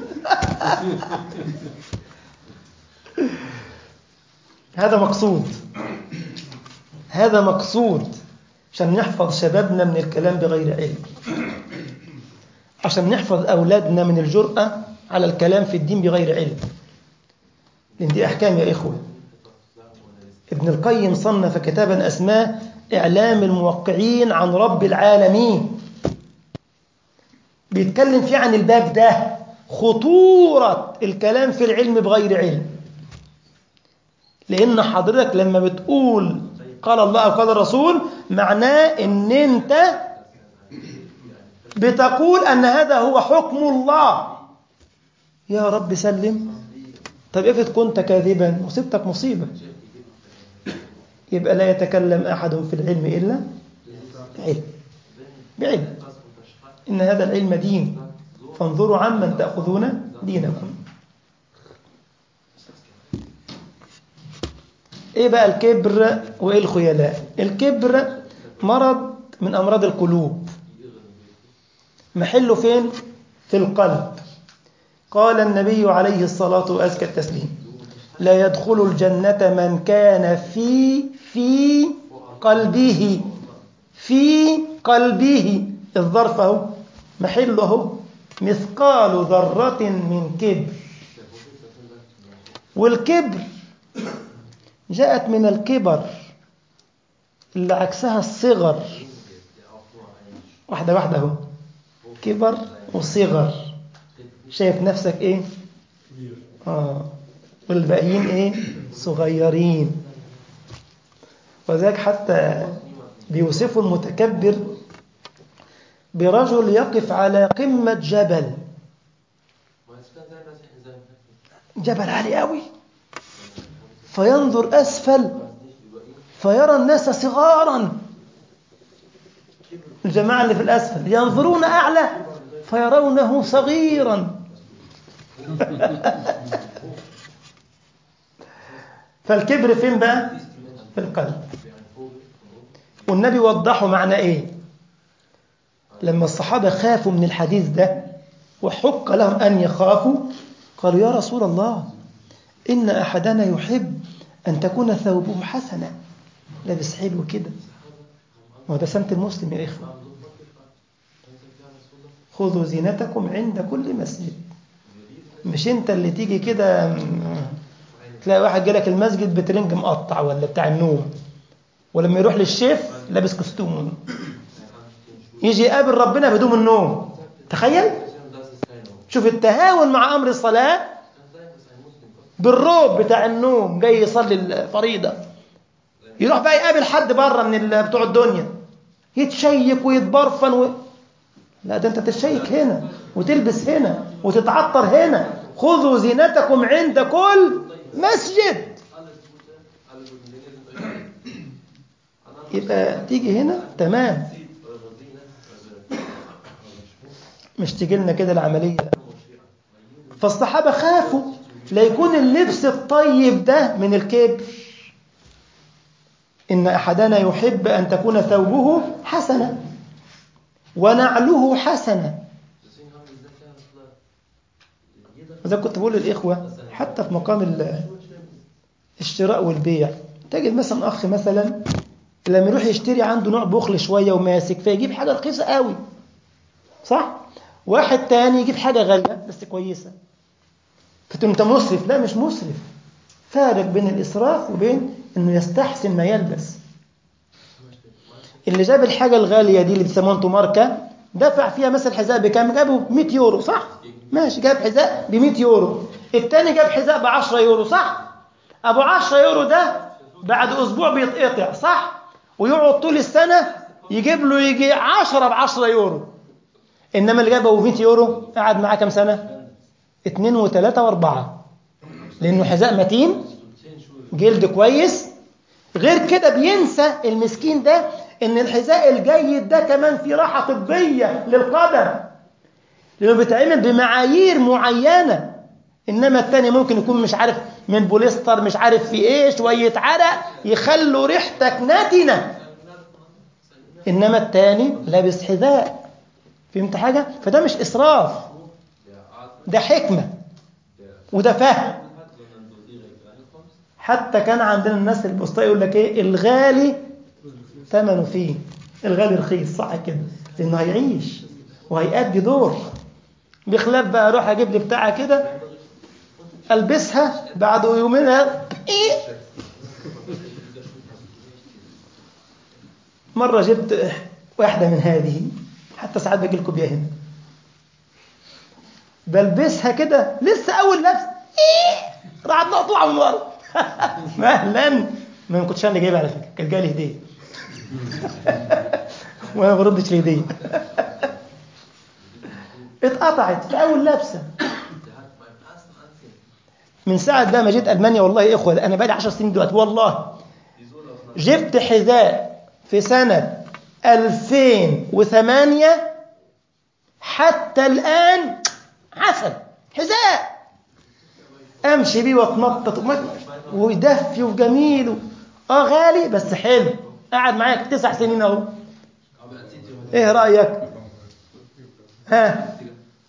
هذا مقصود هذا مقصود عشان نحفظ شبابنا من الكلام بغير علم عشان نحفظ أولادنا من الجرأة على الكلام في الدين بغير علم لأن دي أحكام يا إخوة ابن القيم صنف كتابا أسماه إعلام الموقعين عن رب العالمين بيتكلم فيه عن الباب ده خطورة الكلام في العلم بغير علم لأن حضرتك لما بتقول قال الله أو قال الرسول معناه أن أنت بتقول أن هذا هو حكم الله يا رب سلم طب افرض كنت كاذبا وصبتك مصيبة يبقى لا يتكلم أحد في العلم إلا بعلم بعلم إن هذا العلم دين فانظروا عمن تأخذون دينكم إيه بقى الكبر وإيه الخيلاء الكبر مرض من أمراض القلوب محله فين في القلب قال النبي عليه الصلاة وأزكى التسليم لا يدخل الجنة من كان في في قلبه في قلبه الظرف اهو محله اهو مثقال ذرة من كبر والكبر جاءت من الكبر اللي عكسها الصغر واحدة واحدة اهو كبر وصغر شايف نفسك ايه اه والباقيين ايه صغيرين وذلك حتى بيوصفوا المتكبر برجل يقف على قمة جبل جبل عالي قوي فينظر أسفل فيرى الناس صغارا الجماعة اللي في الأسفل ينظرون أعلى فيرونه صغيرا فالكبر فين بقى في القلب والنبي وضحوا معنى ايه لما الصحابة خافوا من الحديث ده وحق لهم أن يخافوا قالوا يا رسول الله إن أحدنا يحب أن تكون ثوبه حسنا لابس حلو كده ما ده سمت المسلم يا إخوة خذوا زينتكم عند كل مسجد مش انت اللي تيجي كده تلاقي واحد جالك المسجد بترنج مقطع ولا بتاع النوم ولما يروح للشيف لابس كستوم يجي يقابل ربنا بدون النوم تخيل شوف التهاون مع امر الصلاه بالروب بتاع النوم جاي يصلي الفريضه يروح بقى يقابل حد بره من بتوع الدنيا يتشيك ويتبرفن و... لا ده انت تتشيك هنا وتلبس هنا وتتعطر هنا خذوا زينتكم عند كل مسجد يبقى تيجي هنا تمام مش تيجي لنا كده العملية فالصحابة خافوا لا يكون اللبس الطيب ده من الكبر إن أحدنا يحب أن تكون ثوبه حسنة ونعله حسنة وده كنت بقول للإخوة حتى في مقام الشراء والبيع تجد مثلا أخ مثلا لما يروح يشتري عنده نوع بخل شوية وماسك فيجيب حاجة رخيصة قوي صح؟ واحد تاني يجيب حاجة غالية بس كويسة فتقول انت مسرف لا مش مسرف فارق بين الإسراف وبين انه يستحسن ما يلبس اللي جاب الحاجة الغالية دي اللي بيسموها انتوا ماركة دفع فيها مثلا حذاء بكام جابه ب 100 يورو صح ماشي جاب حذاء ب 100 يورو التاني جاب حذاء ب 10 يورو صح ابو 10 يورو ده بعد أسبوع بيتقطع صح ويقعد طول السنة يجيب له يجي 10 ب 10 يورو إنما اللي جابه 100 يورو قعد معاه كام سنة؟ اتنين وتلاتة وأربعة لأنه حذاء متين جلد كويس غير كده بينسى المسكين ده ان الحذاء الجيد ده كمان فيه راحه طبيه للقدم لانه بيتعمل بمعايير معينه انما الثاني ممكن يكون مش عارف من بوليستر مش عارف في ايه شويه عرق يخلوا ريحتك نتنه انما الثاني لابس حذاء فهمت حاجه فده مش اسراف ده حكمه وده فهم حتى كان عندنا الناس البسطاء يقول لك ايه الغالي ثمنه فيه الغالي رخيص صح كده لانه هيعيش وهيأدي دور بخلاف بقى اروح اجيب لي بتاعه كده البسها بعد يومين ايه مره جبت واحده من هذه حتى ساعات باجي لكم بيها هنا بلبسها كده لسه اول لبس ايه راحت مقطوعه من ورا مهلا ما كنتش انا جايبها على فكره كانت جايه لي هديه وانا ما بردش الهديه اتقطعت في اول لبسه من ساعه بقى ما جيت المانيا والله يا اخوه انا بقالي 10 سنين دلوقتي والله جبت حذاء في سنه 2008 حتى الان عسل حذاء امشي بيه واتنطط ويدفي وجميل اه غالي بس حلو قعد معاك تسع سنين اهو ايه رايك ها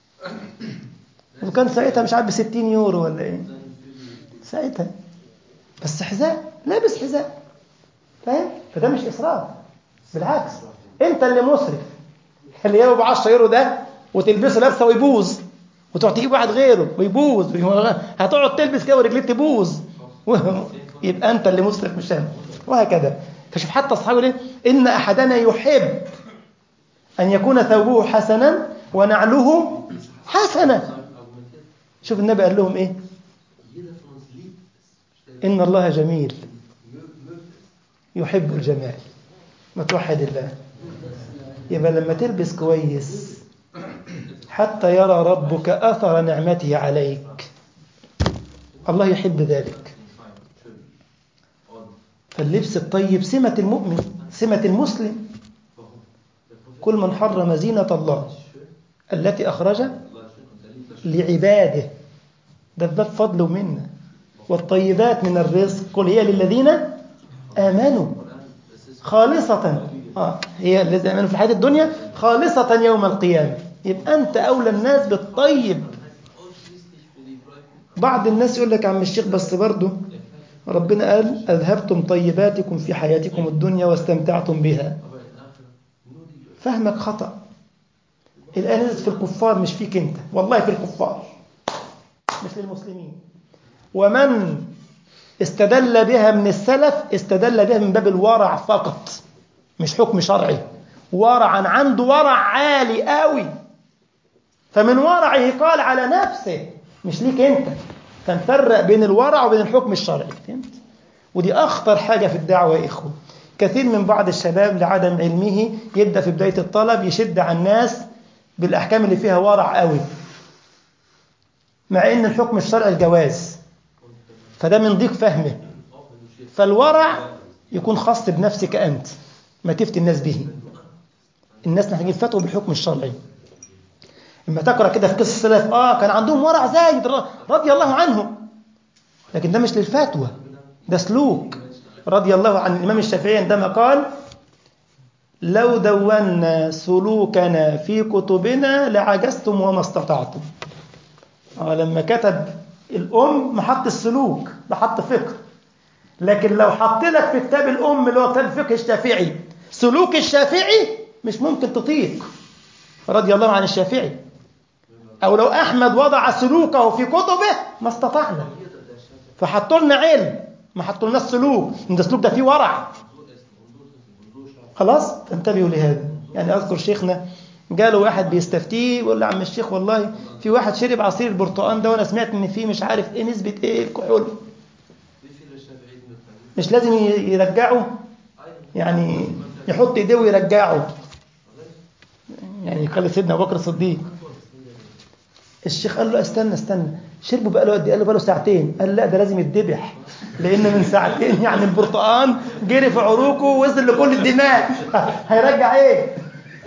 وكان ساعتها مش عارف ب 60 يورو ولا ايه ساعتها بس حذاء لابس حذاء فاهم فده مش اسراف بالعكس انت اللي مسرف اللي يابا ب 10 يورو ده وتلبسه لابسه ويبوظ وتقعد تجيب واحد غيره ويبوظ هتقعد تلبس كده ورجليك تبوظ يبقى انت اللي مسرف مش انا وهكذا فشوف حتى اصحابه ليه ان احدنا يحب ان يكون ثوبه حسنا ونعله حسنا شوف النبي قال لهم ايه ان الله جميل يحب الجمال ما توحد الله يبقى لما تلبس كويس حتى يرى ربك اثر نعمته عليك الله يحب ذلك فاللبس الطيب سمة المؤمن سمة المسلم كل من حرم زينة الله التي أخرج لعباده ده باب فضل ومنه والطيبات من الرزق قل هي للذين آمنوا خالصة آه هي الذين آمنوا في الحياة الدنيا خالصة يوم القيامة يبقى أنت أولى الناس بالطيب بعض الناس يقول لك عم الشيخ بس برضه ربنا قال أذهبتم طيباتكم في حياتكم الدنيا واستمتعتم بها فهمك خطأ الآن نزلت في الكفار مش فيك أنت والله في الكفار مش للمسلمين ومن استدل بها من السلف استدل بها من باب الورع فقط مش حكم شرعي ورعا عنده ورع عالي قوي فمن ورعه قال على نفسه مش ليك انت فنفرق بين الورع وبين الحكم الشرعي فهمت ودي اخطر حاجه في الدعوه يا اخوه كثير من بعض الشباب لعدم علمه يبدا في بدايه الطلب يشد على الناس بالاحكام اللي فيها ورع قوي مع ان الحكم الشرعي الجواز فده من ضيق فهمه فالورع يكون خاص بنفسك انت ما تفتي الناس به الناس محتاجين فتوى بالحكم الشرعي لما تقرا كده في قصص السلف اه كان عندهم ورع زايد رضي الله عنهم لكن ده مش للفتوى ده سلوك رضي الله عن الامام الشافعي عندما قال لو دونا سلوكنا في كتبنا لعجزتم وما استطعتم آه لما كتب الام محط السلوك ده حط فقه لكن لو حط لك في كتاب الام اللي هو كتاب الفقه الشافعي سلوك الشافعي مش ممكن تطيق رضي الله عن الشافعي أو لو أحمد وضع سلوكه في كتبه ما استطعنا فحطوا لنا علم ما حطوا لنا السلوك ان السلوك ده فيه ورع خلاص انتبهوا لهذا يعني أذكر شيخنا جاله واحد بيستفتيه يقول له عم الشيخ والله في واحد شرب عصير البرتقال ده وانا سمعت ان فيه مش عارف ايه نسبة ايه الكحول مش لازم ي- يرجعه يعني يحط ايديه ويرجعه يعني قال سيدنا ابو بكر الصديق الشيخ قال له استنى استنى شربه بقى له قد ايه؟ قال له بقى له ساعتين قال لا ده لازم يتذبح لان من ساعتين يعني البرتقان جري في عروقه ووصل لكل الدماغ هيرجع ايه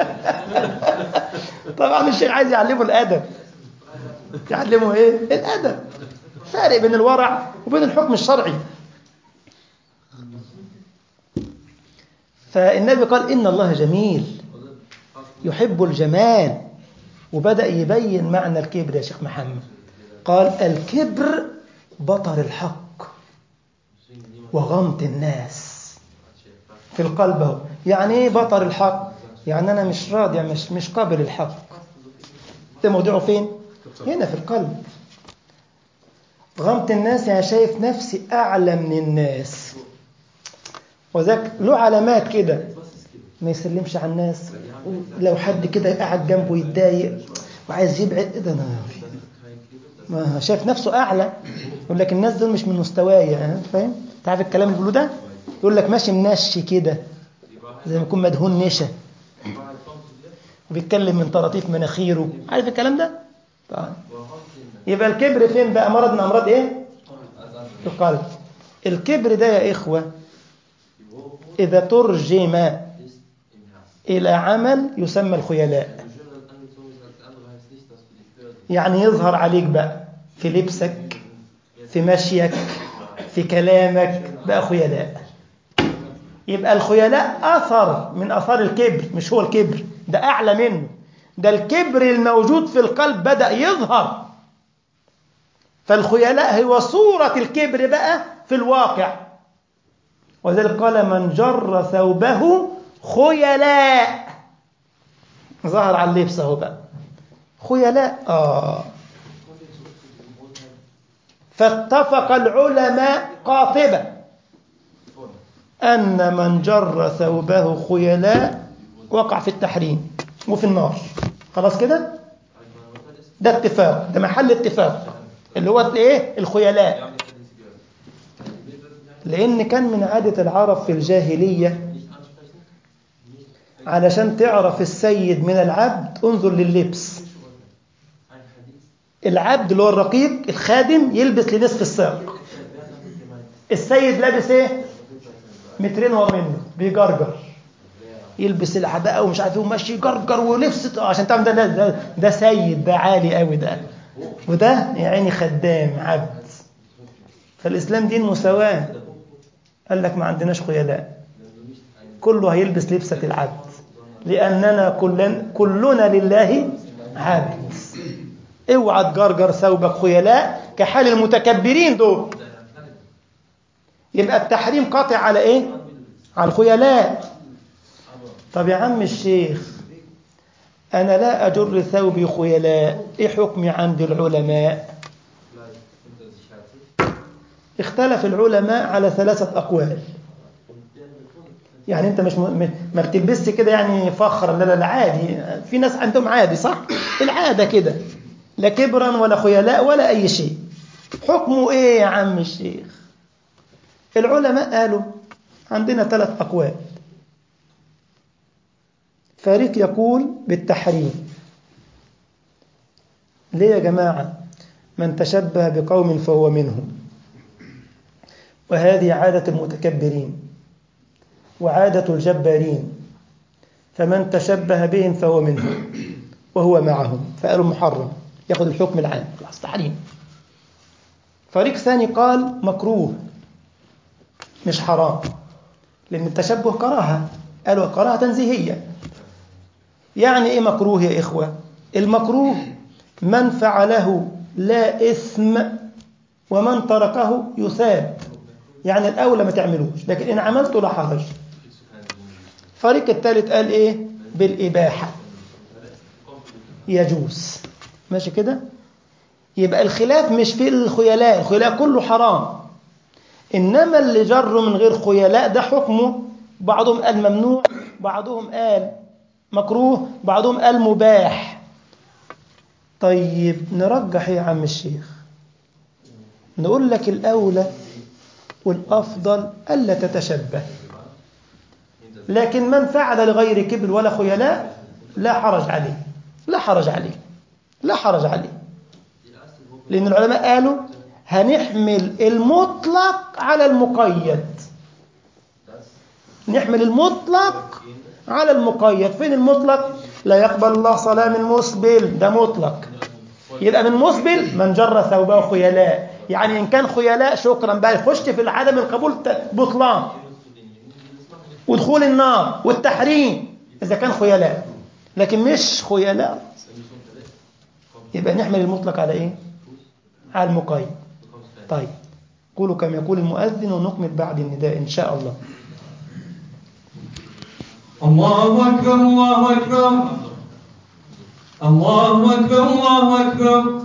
طبعا الشيخ عايز يعلمه الادب يعلمه ايه الادب فرق بين الورع وبين الحكم الشرعي فالنبي قال ان الله جميل يحب الجمال وبدأ يبين معنى الكبر يا شيخ محمد قال الكبر بطر الحق وغمط الناس في القلب اهو يعني ايه بطر الحق يعني انا مش راضي يعني مش مش قابل الحق ده موضوعه فين هنا في القلب غمط الناس يعني شايف نفسي اعلى من الناس وذاك له علامات كده ما يسلمش على الناس لو حد كده قاعد جنبه يتضايق وعايز يبعد ايه ده انا ما شايف نفسه اعلى يقول لك الناس دول مش من مستواي ها، فاهم تعرف الكلام اللي بيقولوه ده يقول لك ماشي منشي كده زي ما يكون مدهون نشا وبيتكلم من طراطيف مناخيره عارف الكلام ده طبعا يبقى الكبر فين بقى مرض من امراض ايه القلب الكبر ده يا اخوه اذا ترجم الى عمل يسمى الخيلاء يعني يظهر عليك بقى في لبسك في مشيك في كلامك بقى خيلاء يبقى الخيلاء أثر من أثار الكبر مش هو الكبر ده أعلى منه ده الكبر الموجود في القلب بدأ يظهر فالخيلاء هو صورة الكبر بقى في الواقع وذلك قال من جر ثوبه خيلاء ظهر على اللبس اهو بقى خيلاء آه فاتفق العلماء قاطبة أن من جر ثوبه خيلاء وقع في التحريم وفي النار خلاص كده ده اتفاق ده محل اتفاق اللي هو ايه الخيلاء لأن كان من عادة العرب في الجاهلية علشان تعرف السيد من العبد انظر لللبس العبد اللي هو الرقيق الخادم يلبس لنصف الساق السيد لابس ايه مترين ورا منه بيجرجر يلبس العباءة ومش عارف ايه وماشي يجرجر ولبس عشان تعمل ده, ده ده سيد ده عالي قوي ده وده يا عيني خدام عبد فالاسلام دين مساواة قال لك ما عندناش خيلاء كله هيلبس لبسة العبد لأننا كلنا, كلنا لله عبد اوعى تجرجر ثوبك خيلاء كحال المتكبرين دول يبقى التحريم قاطع على ايه على الخيلاء طب يا عم الشيخ انا لا اجر ثوبي خيلاء ايه حكمي عند العلماء اختلف العلماء على ثلاثة أقوال يعني انت مش م... ما بتلبسش كده يعني فخرا لا لا لا عادي في ناس عندهم عادي صح العادة كده لا كبرا ولا خيلاء ولا أي شيء حكمه إيه يا عم الشيخ العلماء قالوا عندنا ثلاث أقوال فريق يقول بالتحريم ليه يا جماعة من تشبه بقوم فهو منهم وهذه عادة المتكبرين وعادة الجبارين فمن تشبه بهم فهو منهم وهو معهم فقالوا محرم ياخذ الحكم العام خلاص تحريم فريق ثاني قال مكروه مش حرام لأن التشبه كراهة قالوا كراهة تنزيهية يعني إيه مكروه يا إخوة المكروه من فعله لا إثم ومن تركه يثاب يعني الأولى ما تعملوش لكن إن عملته لا حرج فريق الثالث قال إيه بالإباحة يجوز ماشي كده يبقى الخلاف مش في الخيلاء الخيلاء كله حرام إنما اللي جر من غير خيلاء ده حكمه بعضهم قال ممنوع بعضهم قال مكروه بعضهم قال مباح طيب نرجح يا عم الشيخ نقول لك الأولى والأفضل ألا تتشبه لكن من فعل لغير كبر ولا خيلاء لا حرج عليه لا حرج عليه لا حرج عليه لأن العلماء قالوا هنحمل المطلق على المقيد نحمل المطلق على المقيد فين المطلق لا يقبل الله صلاة من مسبل ده مطلق يبقى من مسبل من جر ثوبه خيلاء يعني إن كان خيلاء شكرا بقى يخش في عدم القبول بطلان ودخول النار والتحريم إذا كان خيلاء لكن مش خيلاء يبقى نحمل المطلق على إيه على المقيد طيب قولوا كما يقول المؤذن ونكمل بعد النداء إن شاء الله الله أكبر الله أكبر الله أكبر الله أكبر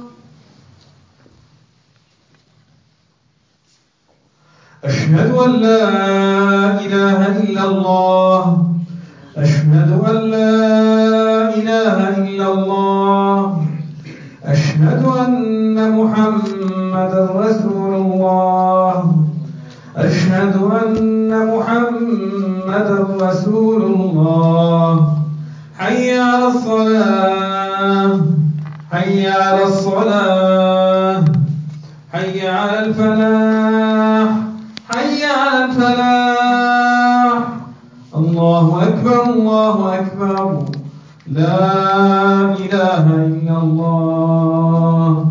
أشهد أن لا إله إلا الله أشهد أن لا إله إلا الله أشهد أن محمدا رسول الله أشهد أن محمدا رسول الله حي على الصلاة حي على الصلاة حي على الفلاح حي على الفلاح الله أكبر الله أكبر لا إله إلا الله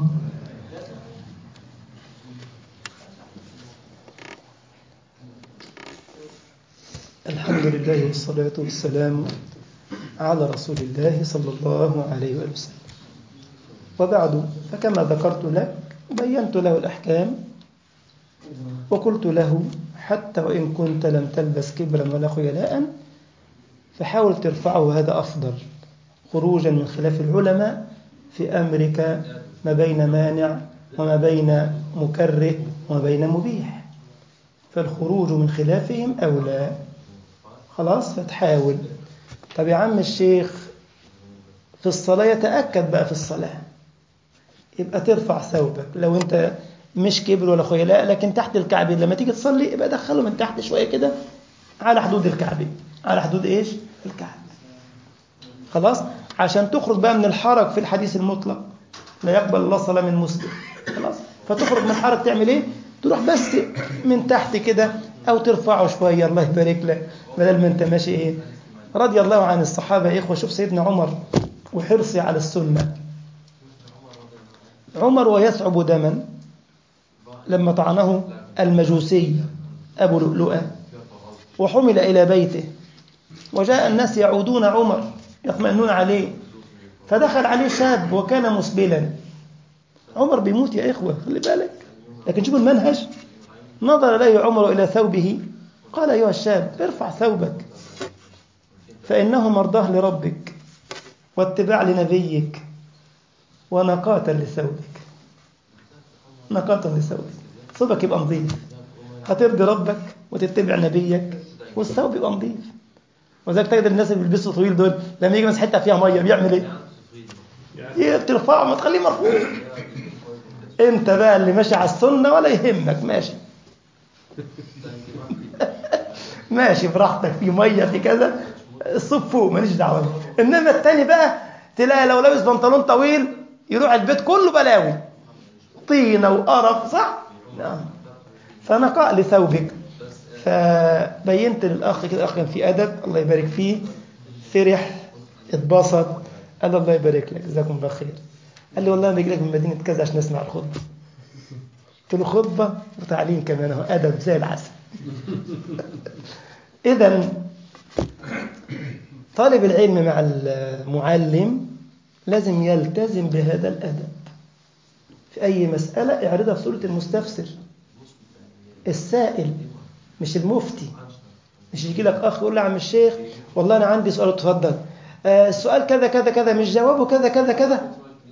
الحمد لله والصلاة والسلام على رسول الله صلى الله عليه وآله وسلم وبعد فكما ذكرت لك بينت له الأحكام وقلت له حتى وإن كنت لم تلبس كبرا ولا خيلاء فحاول ترفعه هذا أفضل خروجا من خلاف العلماء في أمرك ما بين مانع وما بين مكره وما بين مبيح فالخروج من خلافهم أولى خلاص فتحاول طب يا عم الشيخ في الصلاة يتأكد بقى في الصلاة يبقى ترفع ثوبك لو انت مش كبر ولا خيلاء لكن تحت الكعبين لما تيجي تصلي يبقى دخله من تحت شوية كده على حدود الكعبين على حدود ايش الكعب خلاص عشان تخرج بقى من الحرج في الحديث المطلق لا يقبل الله صلاة من مسلم خلاص فتخرج من الحرج تعمل ايه تروح بس من تحت كده او ترفعه شوية الله يبارك لك بدل ما انت ماشي ايه رضي الله عن الصحابة يا إخوة شوف سيدنا عمر وحرصي على السنة عمر ويسعب دما لما طعنه المجوسي أبو لؤلؤة وحمل إلى بيته وجاء الناس يعودون عمر يطمئنون عليه فدخل عليه شاب وكان مسبلا عمر بيموت يا إخوة خلي بالك لكن شوفوا المنهج نظر إليه عمر إلى ثوبه قال أيها الشاب ارفع ثوبك فإنه مرضاه لربك واتباع لنبيك ونقاة لثوبك نقاة لثوبك ثوبك يبقى نظيف هترضي ربك وتتبع نبيك والثوب يبقى نظيف وذلك تجد الناس اللي بيلبسوا طويل دول لما يجي مس حته فيها ميه بيعمل ايه؟ ترفعه ما تخليه مرفوع انت بقى اللي ماشي على السنه ولا يهمك ماشي ماشي براحتك في ميه في كذا الصف فوق ماليش دعوه انما التاني بقى تلاقي لو لابس بنطلون طويل يروح البيت كله بلاوي طينه وقرف صح؟ نعم فنقاء لثوبك فبينت للاخ كده الاخ كان في ادب الله يبارك فيه فرح اتبسط قال له الله يبارك لك جزاكم الله خير قال لي والله انا باجي لك من مدينه كذا عشان اسمع الخطبه قلت له خطبه وتعليم كمان اهو ادب زي العسل اذا طالب العلم مع المعلم لازم يلتزم بهذا الادب في اي مساله اعرضها في صوره المستفسر السائل مش المفتي مش يجي لك اخ يقول لي عم الشيخ والله انا عندي سؤال اتفضل آه السؤال كذا كذا كذا مش جوابه كذا كذا كذا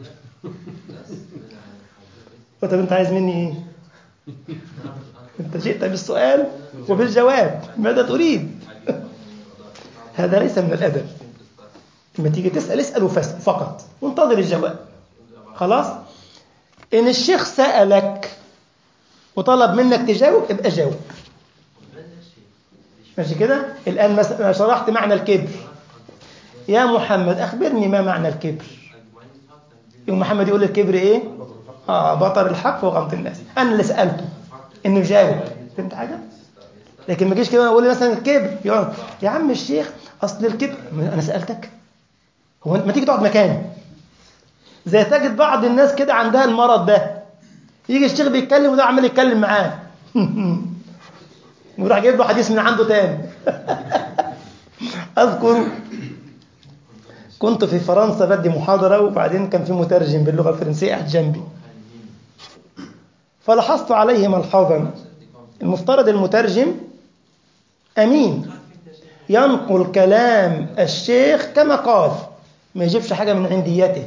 طب انت عايز مني ايه انت جئت بالسؤال وبالجواب ماذا تريد هذا ليس من الادب لما تيجي تسال اسال فقط وانتظر الجواب خلاص ان الشيخ سالك وطلب منك تجاوب ابقى جاوب ماشي كده الآن مثلا شرحت معنى الكبر يا محمد أخبرني ما معنى الكبر يوم محمد يقول الكبر إيه آه بطر الحق وغمط الناس أنا اللي سألته إنه يجاوب فهمت حاجة لكن ما جيش كده يقول لي مثلا الكبر يقعد يا عم الشيخ أصل الكبر أنا سألتك هو ما تيجي تقعد مكاني زي تجد بعض الناس كده عندها المرض ده يجي الشيخ بيتكلم وده عمال يتكلم معاه وراح جايب له حديث من عنده تاني اذكر كنت في فرنسا بدي محاضره وبعدين كان في مترجم باللغه الفرنسيه قاعد جنبي فلاحظت عليه ملحظا المفترض المترجم امين ينقل كلام الشيخ كما قال ما يجيبش حاجه من عنديته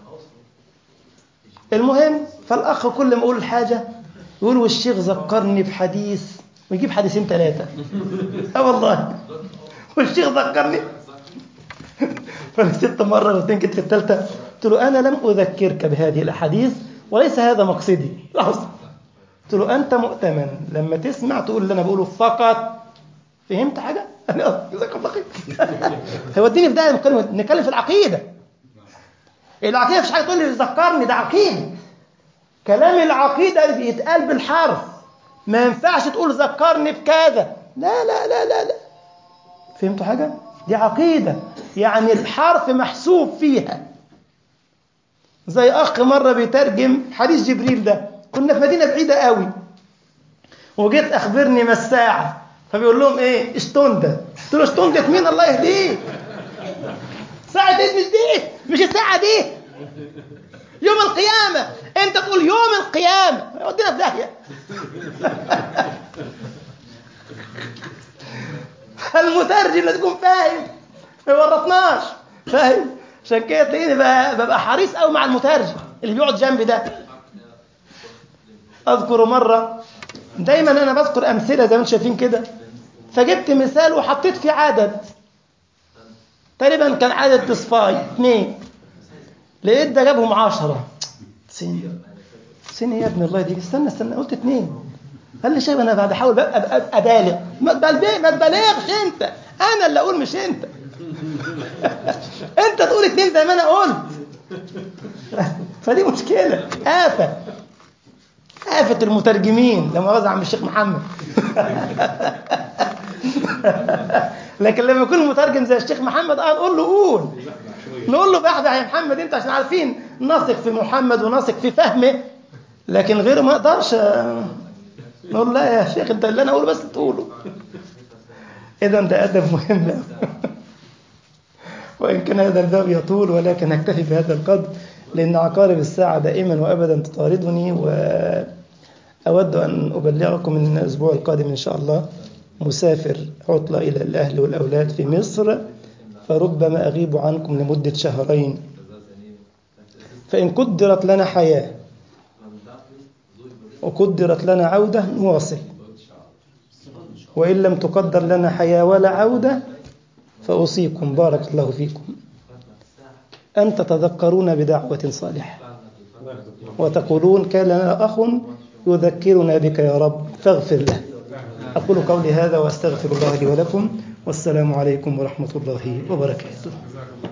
المهم فالاخ كل ما اقول الحاجه يقول والشيخ ذكرني بحديث ويجيب حديثين ثلاثه اه والله والشيخ ذكرني فنسيت مره مرتين كنت في الثالثه قلت له انا لم اذكرك بهذه الاحاديث وليس هذا مقصدي لحظه قلت له انت مؤتمن لما تسمع تقول اللي انا بقوله فقط فهمت حاجه؟ انا جزاك الله خير هيوديني في ده نتكلم في العقيده العقيده مش حاجه تقول لي ذكرني ده عقيده كلام العقيده اللي بيتقال بالحرف ما ينفعش تقول ذكرني بكذا لا لا لا لا لا فهمتوا حاجه دي عقيده يعني الحرف محسوب فيها زي اخ مره بيترجم حديث جبريل ده كنا في مدينه بعيده قوي وجيت اخبرني ما الساعه فبيقول لهم ايه اشتوندا قلت له اشتوندا مين الله يهديه ساعه ايه مش دي مش الساعه دي يوم القيامة أنت تقول يوم القيامة يودينا في داهية المترجم لازم يكون فاهم ما يورطناش فاهم عشان كده تلاقيني ببقى حريص قوي مع المترجم اللي بيقعد جنبي ده اذكر مره دايما انا بذكر امثله زي ما انتم شايفين كده فجبت مثال وحطيت فيه عدد تقريبا كان عدد تصفاي اثنين لقيت ده جابهم عشرة سين سين يا ابن الله دي استنى استنى قلت اتنين قال لي شايف انا بعد احاول ابالغ ما ما تبالغش انت انا اللي اقول مش انت انت تقول اتنين زي ما انا قلت فدي مشكله آفة آفة المترجمين لما وزع عم الشيخ محمد لكن لما يكون مترجم زي الشيخ محمد اه نقول له قول نقول له بحث يا محمد انت عشان عارفين نثق في محمد ونثق في فهمه لكن غيره ما اقدرش نقول لا يا شيخ انت اللي انا اقوله بس تقوله اذا ده ادب مهم وان كان هذا الباب يطول ولكن اكتفي بهذا القدر لان عقارب الساعه دائما وابدا تطاردني واود ان ابلغكم ان الاسبوع القادم ان شاء الله مسافر عطله الى الاهل والاولاد في مصر فربما أغيب عنكم لمدة شهرين فإن قدرت لنا حياة وقدرت لنا عودة نواصل وإن لم تقدر لنا حياة ولا عودة فأوصيكم بارك الله فيكم أن تتذكرون بدعوة صالحة وتقولون كان لنا أخ يذكرنا بك يا رب فاغفر له أقول قولي هذا وأستغفر الله لي ولكم والسلام عليكم ورحمة الله وبركاته